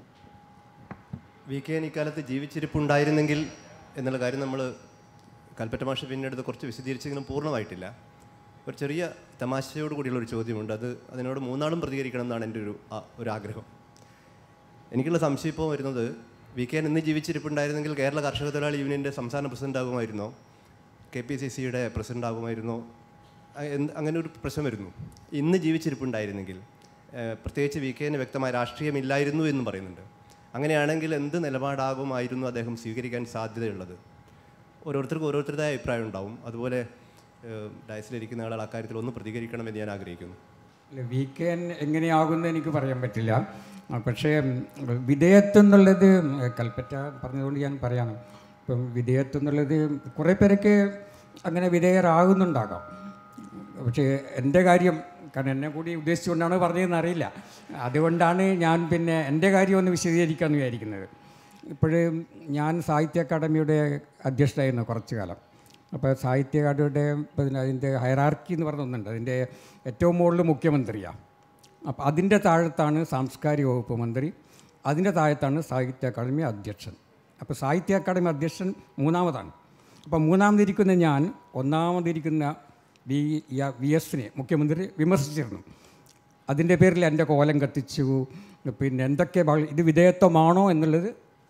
വി കെ എൻ ഇക്കാലത്ത് ജീവിച്ചിരിപ്പുണ്ടായിരുന്നെങ്കിൽ എന്നുള്ള കാര്യം നമ്മൾ കൽപ്പറ്റ മാഷ് പിന്നീട് കുറച്ച് വിശദീകരിച്ചെങ്കിലും പൂർണ്ണമായിട്ടില്ല ഒരു ചെറിയ തമാശയോട് കൂടിയുള്ള ഒരു ചോദ്യമുണ്ട് അത് അതിനോട് മൂന്നാളും പ്രതികരിക്കണം എന്നാണ് എൻ്റെ ഒരു ആ- ഒരു ആഗ്രഹം എനിക്കുള്ള സംശയം ഇപ്പോൾ വരുന്നത് വി കെ എൻ ഇന്ന് ജീവിച്ചിരിപ്പുണ്ടായിരുന്നെങ്കിൽ കേരള കർഷക തൊഴിലാളി യൂണിയൻ്റെ സംസ്ഥാന പ്രസിഡന്റ് ആകുമായിരുന്നോ കെ പി സി സിയുടെ പ്രസിഡന്റ് ആകുമായിരുന്നോ അ- എന്ത് അങ്ങനെ ഒരു പ്രശ്നം വരുന്നു ഇന്ന് ജീവിച്ചിരിപ്പുണ്ടായിരുന്നെങ്കിൽ ഏഹ്, പ്രത്യേകിച്ച് വി കെ എന് വ്യക്തമായ രാഷ്ട്രീയമില്ലായിരുന്നു എന്ന് പറയുന്നുണ്ട് അങ്ങനെയാണെങ്കിൽ എന്ത് നിലപാടാകുമായിരുന്നു അദ്ദേഹം സ്വീകരിക്കാൻ സാധ്യതയുള്ളത് ഓരോരുത്തർക്കും ഓരോരുത്തരുടേതായ അഭിപ്രായം ഉണ്ടാവും അതുപോലെ ഏഹ്, ഡയസിലിരിക്കുന്ന ആളുകൾ അക്കാര്യത്തിൽ ഒന്ന് പ്രതികരിക്കണമെന്ന് ഞാൻ ആഗ്രഹിക്കുന്നു അല്ല, വീക്കെൻ എങ്ങനെയാകുമെന്ന് എനിക്ക് പറയാൻ പറ്റില്ല ആ, പക്ഷേ ഉം, വിധേയത്വം എന്നുള്ളത് ഉം, കൽപ്പറ്റ പറഞ്ഞതുകൊണ്ട് ഞാൻ പറയാം ഇപ്പം വിധേയത്വം എന്നുള്ളത് കുറേ പേരൊക്കെ അങ്ങനെ വിധേയരാകുന്നുണ്ടാകാം പക്ഷേ എൻ്റെ കാര്യം കാരണം എന്നെ കൂടി ഉദ്ദേശിച്ചുകൊണ്ടാണ് പറഞ്ഞതെന്ന് അറിയില്ല അതുകൊണ്ടാണ് ഞാൻ പിന്നെ എൻ്റെ കാര്യം ഒന്ന് വിശദീകരിക്കാമെന്ന് വിചാരിക്കുന്നത് ഇപ്പോഴ് ഞാൻ സാഹിത്യ അക്കാദമിയുടെ അധ്യക്ഷനായിരുന്നു കുറച്ച് കാലം അപ്പോൾ സാഹിത്യ അക്കാദമിയുടെ പിന്നെ അതിൻ്റെ ഹയറാർക്കി എന്ന് പറഞ്ഞ ഒന്നുണ്ട് അതിൻ്റെ ഏറ്റവും മുകളിൽ മുഖ്യമന്ത്രിയാണ് അപ്പോൾ അതിൻ്റെ താഴത്താണ് സാംസ്കാരിക വകുപ്പ് മന്ത്രി അതിൻ്റെ താഴത്താണ് സാഹിത്യ അക്കാദമി അധ്യക്ഷൻ അപ്പോൾ സാഹിത്യ അക്കാദമി അധ്യക്ഷൻ മൂന്നാമതാണ് അപ്പോൾ മൂന്നാമതിരിക്കുന്ന ഞാൻ ഒന്നാമതിരിക്കുന്ന വി വി എസിനെ മുഖ്യമന്ത്രി വിമർശിച്ചിരുന്നു അതിൻ്റെ പേരിൽ എൻ്റെ കോലം കത്തിച്ചു പിന്നെ എന്തൊക്കെ വള- ഇത് വിധേയത്വമാണോ എന്നുള്ളത്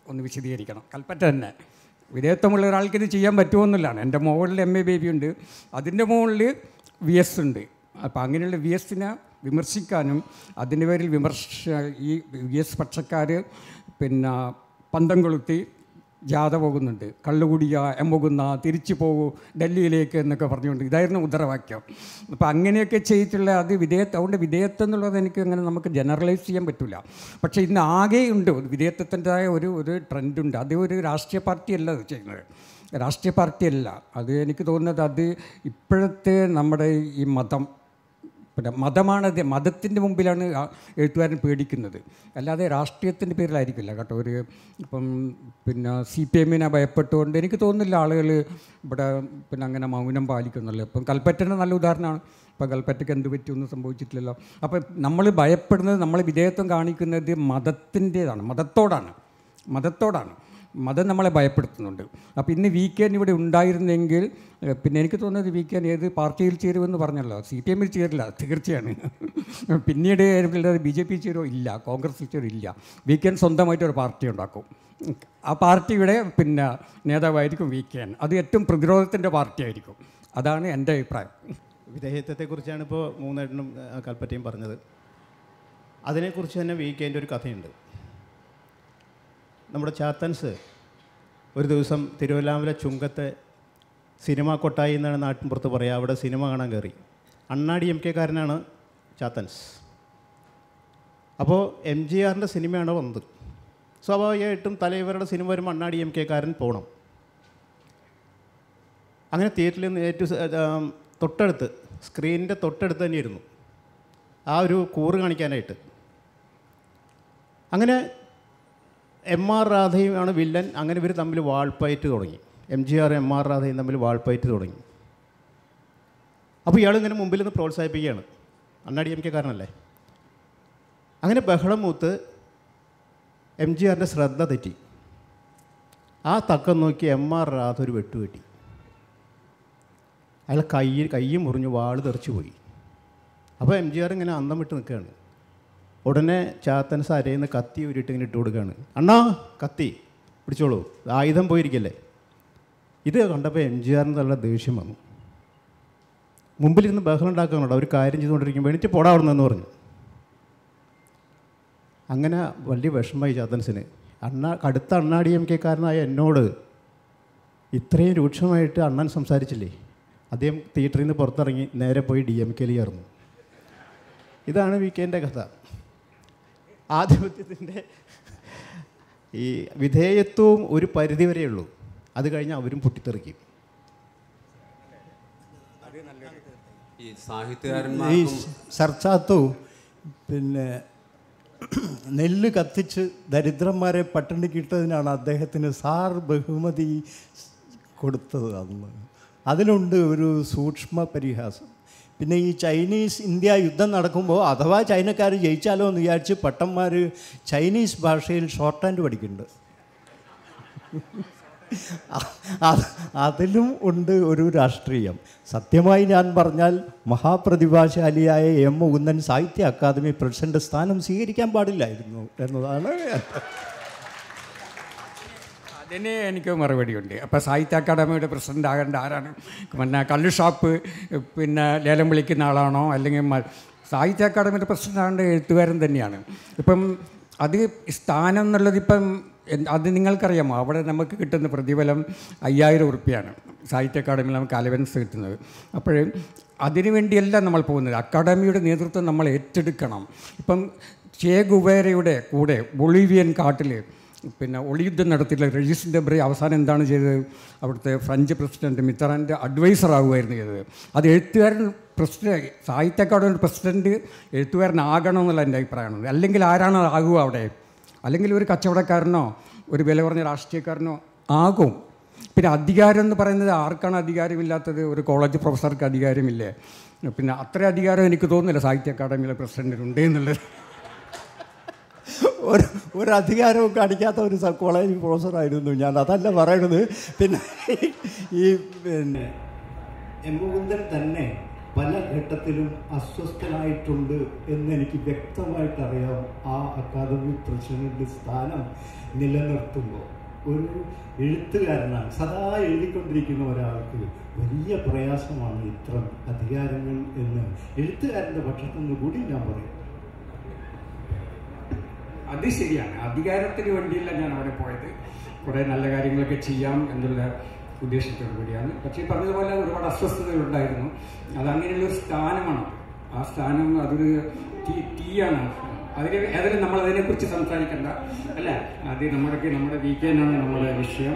ഒന്ന് വിശദീകരിക്കണം കൽപ്പറ്റ തന്നെ വിധേയത്വമുള്ള ഒരാൾക്ക് ഇത് ചെയ്യാൻ പറ്റുമെന്നുള്ളതാണ് എൻ്റെ മുകളിൽ എം എ ബേബി ഉണ്ട് അതിൻ്റെ മുകളിൽ വി എസ് ഉണ്ട് അപ്പോൾ അങ്ങനെയുള്ള വി എസിനെ വിമർശിക്കാനും അതിൻ്റെ പേരിൽ വിമർശ ഈ വി എസ് പക്ഷക്കാർ പിന്നെ പന്തം കൊളുത്തി ജാഥ പോകുന്നുണ്ട് കള്ളുകുടിയ എമ്പുകുന്ന തിരിച്ചു പോകൂ ഡൽഹിയിലേക്ക് എന്നൊക്കെ പറഞ്ഞുകൊണ്ട് ഇതായിരുന്നു മുദ്രാവാക്യം അപ്പോൾ അങ്ങനെയൊക്കെ ചെയ്തിട്ടുള്ള അത് വിധേയത്വം അതുകൊണ്ട് വിധേയത്വം എന്നുള്ളത് എനിക്ക് അങ്ങനെ നമുക്ക് ജനറലൈസ് ചെയ്യാൻ പറ്റില്ല പക്ഷേ ഇന്ന് ആകെയുണ്ട് വിധേയത്വത്തിൻ്റെതായ ഒരു ഒരു ട്രെൻഡുണ്ട് അത് ഒരു രാഷ്ട്രീയ പാർട്ടിയല്ല അത് ചെയ്യുന്നത് രാഷ്ട്രീയ പാർട്ടിയല്ല അത് എനിക്ക് തോന്നുന്നത് അത് ഇപ്പോഴത്തെ നമ്മുടെ ഈ മതം പിന്നെ മതമാണത് മതത്തിൻ്റെ മുമ്പിലാണ് ആ എഴുത്തുകാരൻ പേടിക്കുന്നത് അല്ലാതെ രാഷ്ട്രീയത്തിൻ്റെ പേരിലായിരിക്കില്ല കേട്ടോ ഒരു ഇപ്പം പിന്നെ സി പി എമ്മിനെ ഭയപ്പെട്ടുകൊണ്ട് എനിക്ക് തോന്നുന്നില്ല ആളുകൾ ഇവിടെ പിന്നെ അങ്ങനെ മൗനം പാലിക്കുന്നുള്ളൂ ഇപ്പം കൽപ്പറ്റൻ്റെ നല്ല ഉദാഹരണമാണ് ഇപ്പം കൽപ്പറ്റയ്ക്ക് എന്ത് പറ്റിയൊന്നും സംഭവിച്ചിട്ടില്ലല്ലോ അപ്പം നമ്മൾ ഭയപ്പെടുന്നത് നമ്മൾ വിധേയത്വം കാണിക്കുന്നത് മതത്തിൻ്റേതാണ് മതത്തോടാണ് മതത്തോടാണ് മതം നമ്മളെ ഭയപ്പെടുത്തുന്നുണ്ട് അപ്പോൾ ഇന്ന് വി കെ ഇവിടെ ഉണ്ടായിരുന്നെങ്കിൽ ഏഹ്, പിന്നെ എനിക്ക് തോന്നുന്നത് വി കെ ഏത് പാർട്ടിയിൽ ചേരുമെന്ന് പറഞ്ഞല്ലോ സി പി എമ്മിൽ ചേരില്ല തീർച്ചയാണ് പിന്നീട് ബി ജെ പി ചേരോ ഇല്ല കോൺഗ്രസിൽ ചേരോ ഇല്ല വി കെ സ്വന്തമായിട്ട് ഒരു പാർട്ടി ഉണ്ടാക്കും ആ പാർട്ടിയുടെ പിന്നെ നേതാവായിരിക്കും വി കെ അത് ഏറ്റവും പ്രതിരോധത്തിൻ്റെ പാർട്ടിയായിരിക്കും അതാണ് എൻ്റെ അഭിപ്രായം വിധേയത്വത്തെക്കുറിച്ചാണ് ഇപ്പോൾ മൂന്നേട്ടനും ആ, കൽപ്പറ്റയും പറഞ്ഞത് അതിനെക്കുറിച്ച് തന്നെ വീക്കേൻ്റെ ഒരു കഥയുണ്ട് നമ്മുടെ ചാത്തൻസ് ഒരു ദിവസം തിരുവല്ലാമല ചുങ്കത്തെ സിനിമ കൊട്ടായി എന്നാണ് നാട്ടിൻപുറത്ത് പറയുക അവിടെ സിനിമ കാണാൻ കയറി അണ്ണാടി എം കെക്കാരനാണ് ചാത്തൻസ് അപ്പോൾ എം ജി ആറിൻ്റെ സിനിമയാണ് വന്നത് സ്വാഭാവികമായിട്ടും തലൈവരുടെ സിനിമ വരുമ്പോൾ അണ്ണാടി എം കെക്കാരൻ പോകണം അങ്ങനെ തിയേറ്ററിൽ നിന്ന് ഏറ്റവും സ- ആ, തൊട്ടടുത്ത് സ്ക്രീനിൻ്റെ തൊട്ടടുത്ത് തന്നെ ഇരുന്നു ആ ഒരു കൂറ് കാണിക്കാനായിട്ട് അങ്ങനെ എം ആർ രാധയുമാണ് വില്ലൻ അങ്ങനെ ഇവർ തമ്മിൽ വാൾപ്പയറ്റ് തുടങ്ങി M G R M R രാധയും തമ്മിൽ വാൾപ്പയറ്റ് തുടങ്ങി അപ്പോൾ ഇയാൾ ഇങ്ങനെ മുമ്പിൽ നിന്ന് പ്രോത്സാഹിപ്പിക്കുകയാണ് അണ്ണാടി എം കെ കാരനല്ലേ അങ്ങനെ ബഹളം മൂത്ത് എം ജി ആറിൻ്റെ ശ്രദ്ധ തെറ്റി ആ തക്കം നോക്കി എം ആർ രാധ ഒരു വെട്ടുകെട്ടി അയാൾ കൈ കൈ മുറിഞ്ഞു വാള് തെറിച്ചു പോയി അപ്പോൾ എം ജി ആർ ഇങ്ങനെ അന്തം വിട്ട് നിൽക്കുകയാണ് ഉടനെ ചാത്തൻസ് അരയിൽ നിന്ന് കത്തി ഉരുട്ട് ഇങ്ങനെ ഇട്ട് കൊടുക്കുകയാണ് അണ്ണാ കത്തി പിടിച്ചോളൂ ആയുധം പോയിരിക്കല്ലേ ഇത് കണ്ടപ്പോൾ എം ജി ആറിന് നല്ല ദേഷ്യം വന്നു മുമ്പിലിരുന്ന് ബഹളം ഉണ്ടാക്കുന്നുണ്ടോ ഒരു കാര്യം ചെയ്തുകൊണ്ടിരിക്കുമ്പോൾ എനിക്ക് പോടാ അവിടെ നിന്ന് പറഞ്ഞു അങ്ങനെ വലിയ വിഷമമായി ചാത്തൻസിന് അണ്ണ കടുത്ത അണ്ണാടി എം കെക്കാരനായ എന്നോട് ഇത്രയും രൂക്ഷമായിട്ട് അണ്ണൻ സംസാരിച്ചില്ലേ അദ്ദേഹം തിയേറ്ററിൽ നിന്ന് പുറത്തിറങ്ങി നേരെ പോയി ഡി എം കെയിൽ ചേർന്നു ഇതാണ് വി കെൻ്റെ കഥ ആധിപത്യത്തിൻ്റെ ഈ വിധേയത്വവും ഒരു പരിധി വരെയേ ഉള്ളൂ അത് കഴിഞ്ഞ് അവരും പൊട്ടിത്തെറിക്കും ഈ ഈ സാഹിത്യകാരന്മാർക്കും സർച്ചാത്തു പിന്നെ നെല്ല് കത്തിച്ച് ദരിദ്രന്മാരെ പട്ടിണിക്ക് ഇട്ടതിനാണ് അദ്ദേഹത്തിന് സാർ ബഹുമതി കൊടുത്തത് അന്ന് അതിലുണ്ട് ഒരു സൂക്ഷ്മ പരിഹാസം പിന്നെ ഈ ചൈനീസ് ഇന്ത്യ യുദ്ധം നടക്കുമ്പോൾ അഥവാ ചൈനക്കാർ ജയിച്ചാലോ എന്ന് വിചാരിച്ച് പട്ടന്മാർ ചൈനീസ് ഭാഷയിൽ ഷോർട്ട് ഹാൻഡ് പഠിക്കുന്നുണ്ട് അത് അതിലും ഉണ്ട് ഒരു രാഷ്ട്രീയം സത്യമായി ഞാൻ പറഞ്ഞാൽ മഹാപ്രതിഭാശാലിയായ എം മുകുന്ദൻ സാഹിത്യ അക്കാദമി പ്രസിഡന്റ് സ്ഥാനം സ്വീകരിക്കാൻ പാടില്ലായിരുന്നു എന്നതാണ് എൻ്റെ അതിന് എനിക്ക് മറുപടിയുണ്ട് അപ്പോൾ സാഹിത്യ അക്കാദമിയുടെ പ്രസിഡൻ്റ് ആകേണ്ട ആരാണ് പിന്നെ കള്ള് ഷാപ്പ് പിന്നെ ലേലം വിളിക്കുന്ന ആളാണോ അല്ലെങ്കിൽ മ- സാഹിത്യ അക്കാദമിയുടെ പ്രസിഡൻ്റ് ആകേണ്ട എഴുത്തുകാരൻ തന്നെയാണ് ഇപ്പം അത് സ്ഥാനം എന്നുള്ളത് ഇപ്പം എന്ത് അത് നിങ്ങൾക്കറിയാമോ അവിടെ നമുക്ക് കിട്ടുന്ന പ്രതിഫലം അയ്യായിരം ഉറുപ്പ്യാണ് സാഹിത്യ അക്കാദമിയിൽ നമുക്ക് അലവൻസ് കിട്ടുന്നത് അപ്പോൾ അതിനു വേണ്ടിയല്ല നമ്മൾ പോകുന്നത് അക്കാദമിയുടെ നേതൃത്വം നമ്മൾ ഏറ്റെടുക്കണം ഇപ്പം ചേ ഗുവേരയുടെ കൂടെ ബൊളീവിയൻ കാട്ടിൽ പിന്നെ ഒളിയുദ്ധം നടത്തിയിട്ടുള്ള രജിസ് ഡെബ്രി അവസാനം എന്താണ് ചെയ്തത് അവിടുത്തെ ഫ്രഞ്ച് പ്രസിഡൻറ്റ് മിത്തറാൻ്റെ അഡ്വൈസർ ആകുമായിരുന്നു ചെയ്തത് അത് എഴുത്തുകാരൻ പ്രസിഡന്റ് സാഹിത്യ അക്കാദമി പ്രസിഡൻറ്റ് എഴുത്തുകാരനാകണം എന്നുള്ള എൻ്റെ അഭിപ്രായമാണ് അല്ലെങ്കിൽ ആരാണ് ആകുക അവിടെ അല്ലെങ്കിൽ ഒരു കച്ചവടക്കാരനോ ഒരു വില കുറഞ്ഞ രാഷ്ട്രീയക്കാരനോ ആകും പിന്നെ അധികാരം എന്ന് പറയുന്നത് ആർക്കാണ് അധികാരമില്ലാത്തത് ഒരു കോളേജ് പ്രൊഫസർക്ക് അധികാരമില്ലേ പിന്നെ അത്ര അധികാരം എനിക്ക് തോന്നുന്നില്ല സാഹിത്യ അക്കാദമിയിലെ പ്രസിഡൻറ്റിനുണ്ട് എന്നുള്ളത് ഒരു ഒരു അധികാരവും കാണിക്കാത്ത ഒരു സ- കോളേജ് പ്രൊഫസറായിരുന്നു ഞാൻ അതല്ല പറയണത് പിന്നെ ഈ പിന്നെ എം മുകുന്ദൻ തന്നെ പല ഘട്ടത്തിലും അസ്വസ്ഥനായിട്ടുണ്ട് എന്നെനിക്ക് വ്യക്തമായിട്ട് അറിയാം ആ അക്കാദമി പ്രസിഡന്റ് സ്ഥാനം നിലനിർത്തുമ്പോൾ ഒരു എഴുത്തുകാരനാണ് സദാ എഴുതിക്കൊണ്ടിരിക്കുന്ന ഒരാൾക്ക് വലിയ പ്രയാസമാണ് ഇത്തരം അധികാരങ്ങൾ എന്ന് എഴുത്തുകാരൻ്റെ പക്ഷത്തു നിന്ന് കൂടി ഞാൻ പറയും അത് ശരിയാണ് അധികാരത്തിന് വേണ്ടിയല്ല ഞാൻ അവിടെ പോയത് കുറേ നല്ല കാര്യങ്ങളൊക്കെ ചെയ്യാം എന്നുള്ള ഉദ്ദേശത്തോടു കൂടിയാണ് പക്ഷേ ഈ പറഞ്ഞതുപോലെ ഒരുപാട് അസ്വസ്ഥതകളുണ്ടായിരുന്നു അത് അങ്ങനെയുള്ള ഒരു സ്ഥാനമാണ് ആ സ്ഥാനം അതൊരു തീ തീയാണ് അതിന് ഏതായാലും നമ്മൾ അതിനെക്കുറിച്ച് സംസാരിക്കണ്ട അല്ല അത് നമ്മുടെ നമ്മുടെ വി കെ ആണ് നമ്മുടെ വിഷയം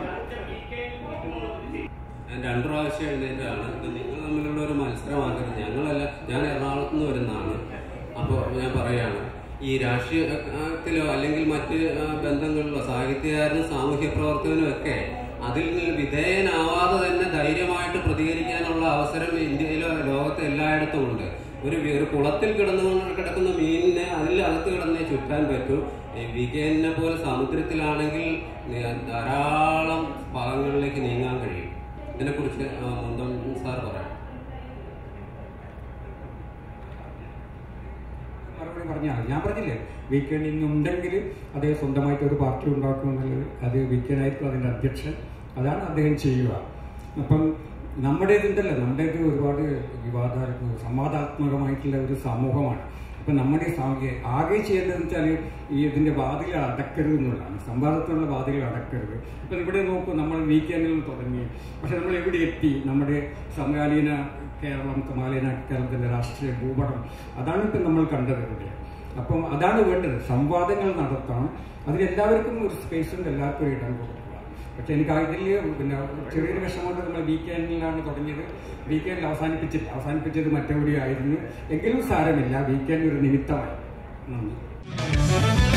ഞാൻ രണ്ടു പ്രാവശ്യം എഴുന്നേറ്റാണ് ഇത് നിങ്ങൾ തമ്മിലുള്ള ഒരു മത്സരമാക്കരുത് ഞങ്ങളല്ല ഞാൻ എറണാകുളത്ത് നിന്ന് വരുന്നതാണ് അപ്പോൾ ഞാൻ പറയാണ് ഈ രാഷ്ട്രീയത്തിലോ അല്ലെങ്കിൽ മറ്റ് ആ, ബന്ധങ്ങളിലോ സാഹിത്യകാരനും സാമൂഹ്യ പ്രവർത്തകനും ഒക്കെ അതിൽ നിന്ന് വിധേയനാവാതെ തന്നെ ധൈര്യമായിട്ട് പ്രതികരിക്കാനുള്ള അവസരം ഇന്ത്യയിലോ ലോകത്ത് എല്ലായിടത്തും ഉണ്ട് ഒരു വി- ഒരു കുളത്തിൽ കിടന്നു കിടക്കുന്ന മീനിനെ അതിലകത്ത് കിടന്നേ ചുറ്റാൻ പറ്റൂ ഈ വി കെ എന്നെ പോലെ സമുദ്രത്തിലാണെങ്കിൽ നി- ധാരാളം ഭാഗങ്ങളിലേക്ക് നീങ്ങാൻ കഴിയും ഇതിനെക്കുറിച്ച് ആ, മുന്തം സാർ പറയാം മറുപടി പറഞ്ഞാൽ ഞാൻ പറഞ്ഞില്ലേ വീക്കെൻഡ് ഇന്നുണ്ടെങ്കിൽ അദ്ദേഹം സ്വന്തമായിട്ട് ഒരു പാർട്ടി ഉണ്ടാക്കുമെന്നുള്ളത് അത് വീക്കെൻഡായിരിക്കും അതിൻ്റെ അധ്യക്ഷൻ അതാണ് അദ്ദേഹം ചെയ്യുക അപ്പം നമ്മുടേതുണ്ടല്ലോ നമ്മുടേത് ഒരുപാട് വിവാദ സംവാദാത്മകമായിട്ടുള്ള ഒരു സമൂഹമാണ് അപ്പം നമ്മുടെ സാമൂഹ്യ ആകെ ചെയ്യേണ്ടതെന്ന് വെച്ചാൽ ഈ ഇതിൻ്റെ വാതിൽ അടക്കരുത് എന്നുള്ളതാണ് സംവാദത്തിനുള്ള വാതിൽ അടക്കരുത് ഇപ്പം ഇവിടെ നോക്കൂ നമ്മൾ വീക്കെൻഡിൽ തുടങ്ങി പക്ഷെ നമ്മൾ എവിടെ എത്തി നമ്മുടെ സമകാലീന കേരളം സമകാലീന കേരളത്തിൻ്റെ രാഷ്ട്രീയ ഭൂപടം അതാണ് ഇപ്പം നമ്മൾ കണ്ടത് ഇവിടെ അപ്പം അതാണ് വേണ്ടത് സംവാദങ്ങൾ നടത്തണം അതിലെല്ലാവർക്കും ഒരു സ്പേസ് ഉണ്ട് എല്ലാവർക്കും ഒരു ഇടം കൊടുക്കുക പക്ഷെ എനിക്ക് ഇതിൽ പിന്നെ ചെറിയൊരു വിഷമമുണ്ട് നമ്മൾ വീക്കെൻഡിലാണ് തുടങ്ങിയത് വീക്കെൻഡിൽ അവസാനിപ്പിച്ചില്ല അവസാനിപ്പിച്ചത് മറ്റെവിടെയായിരുന്നു എങ്കിലും സാരമില്ല വീക്കെൻഡ് ഒരു നിമിത്തമായി നന്ദി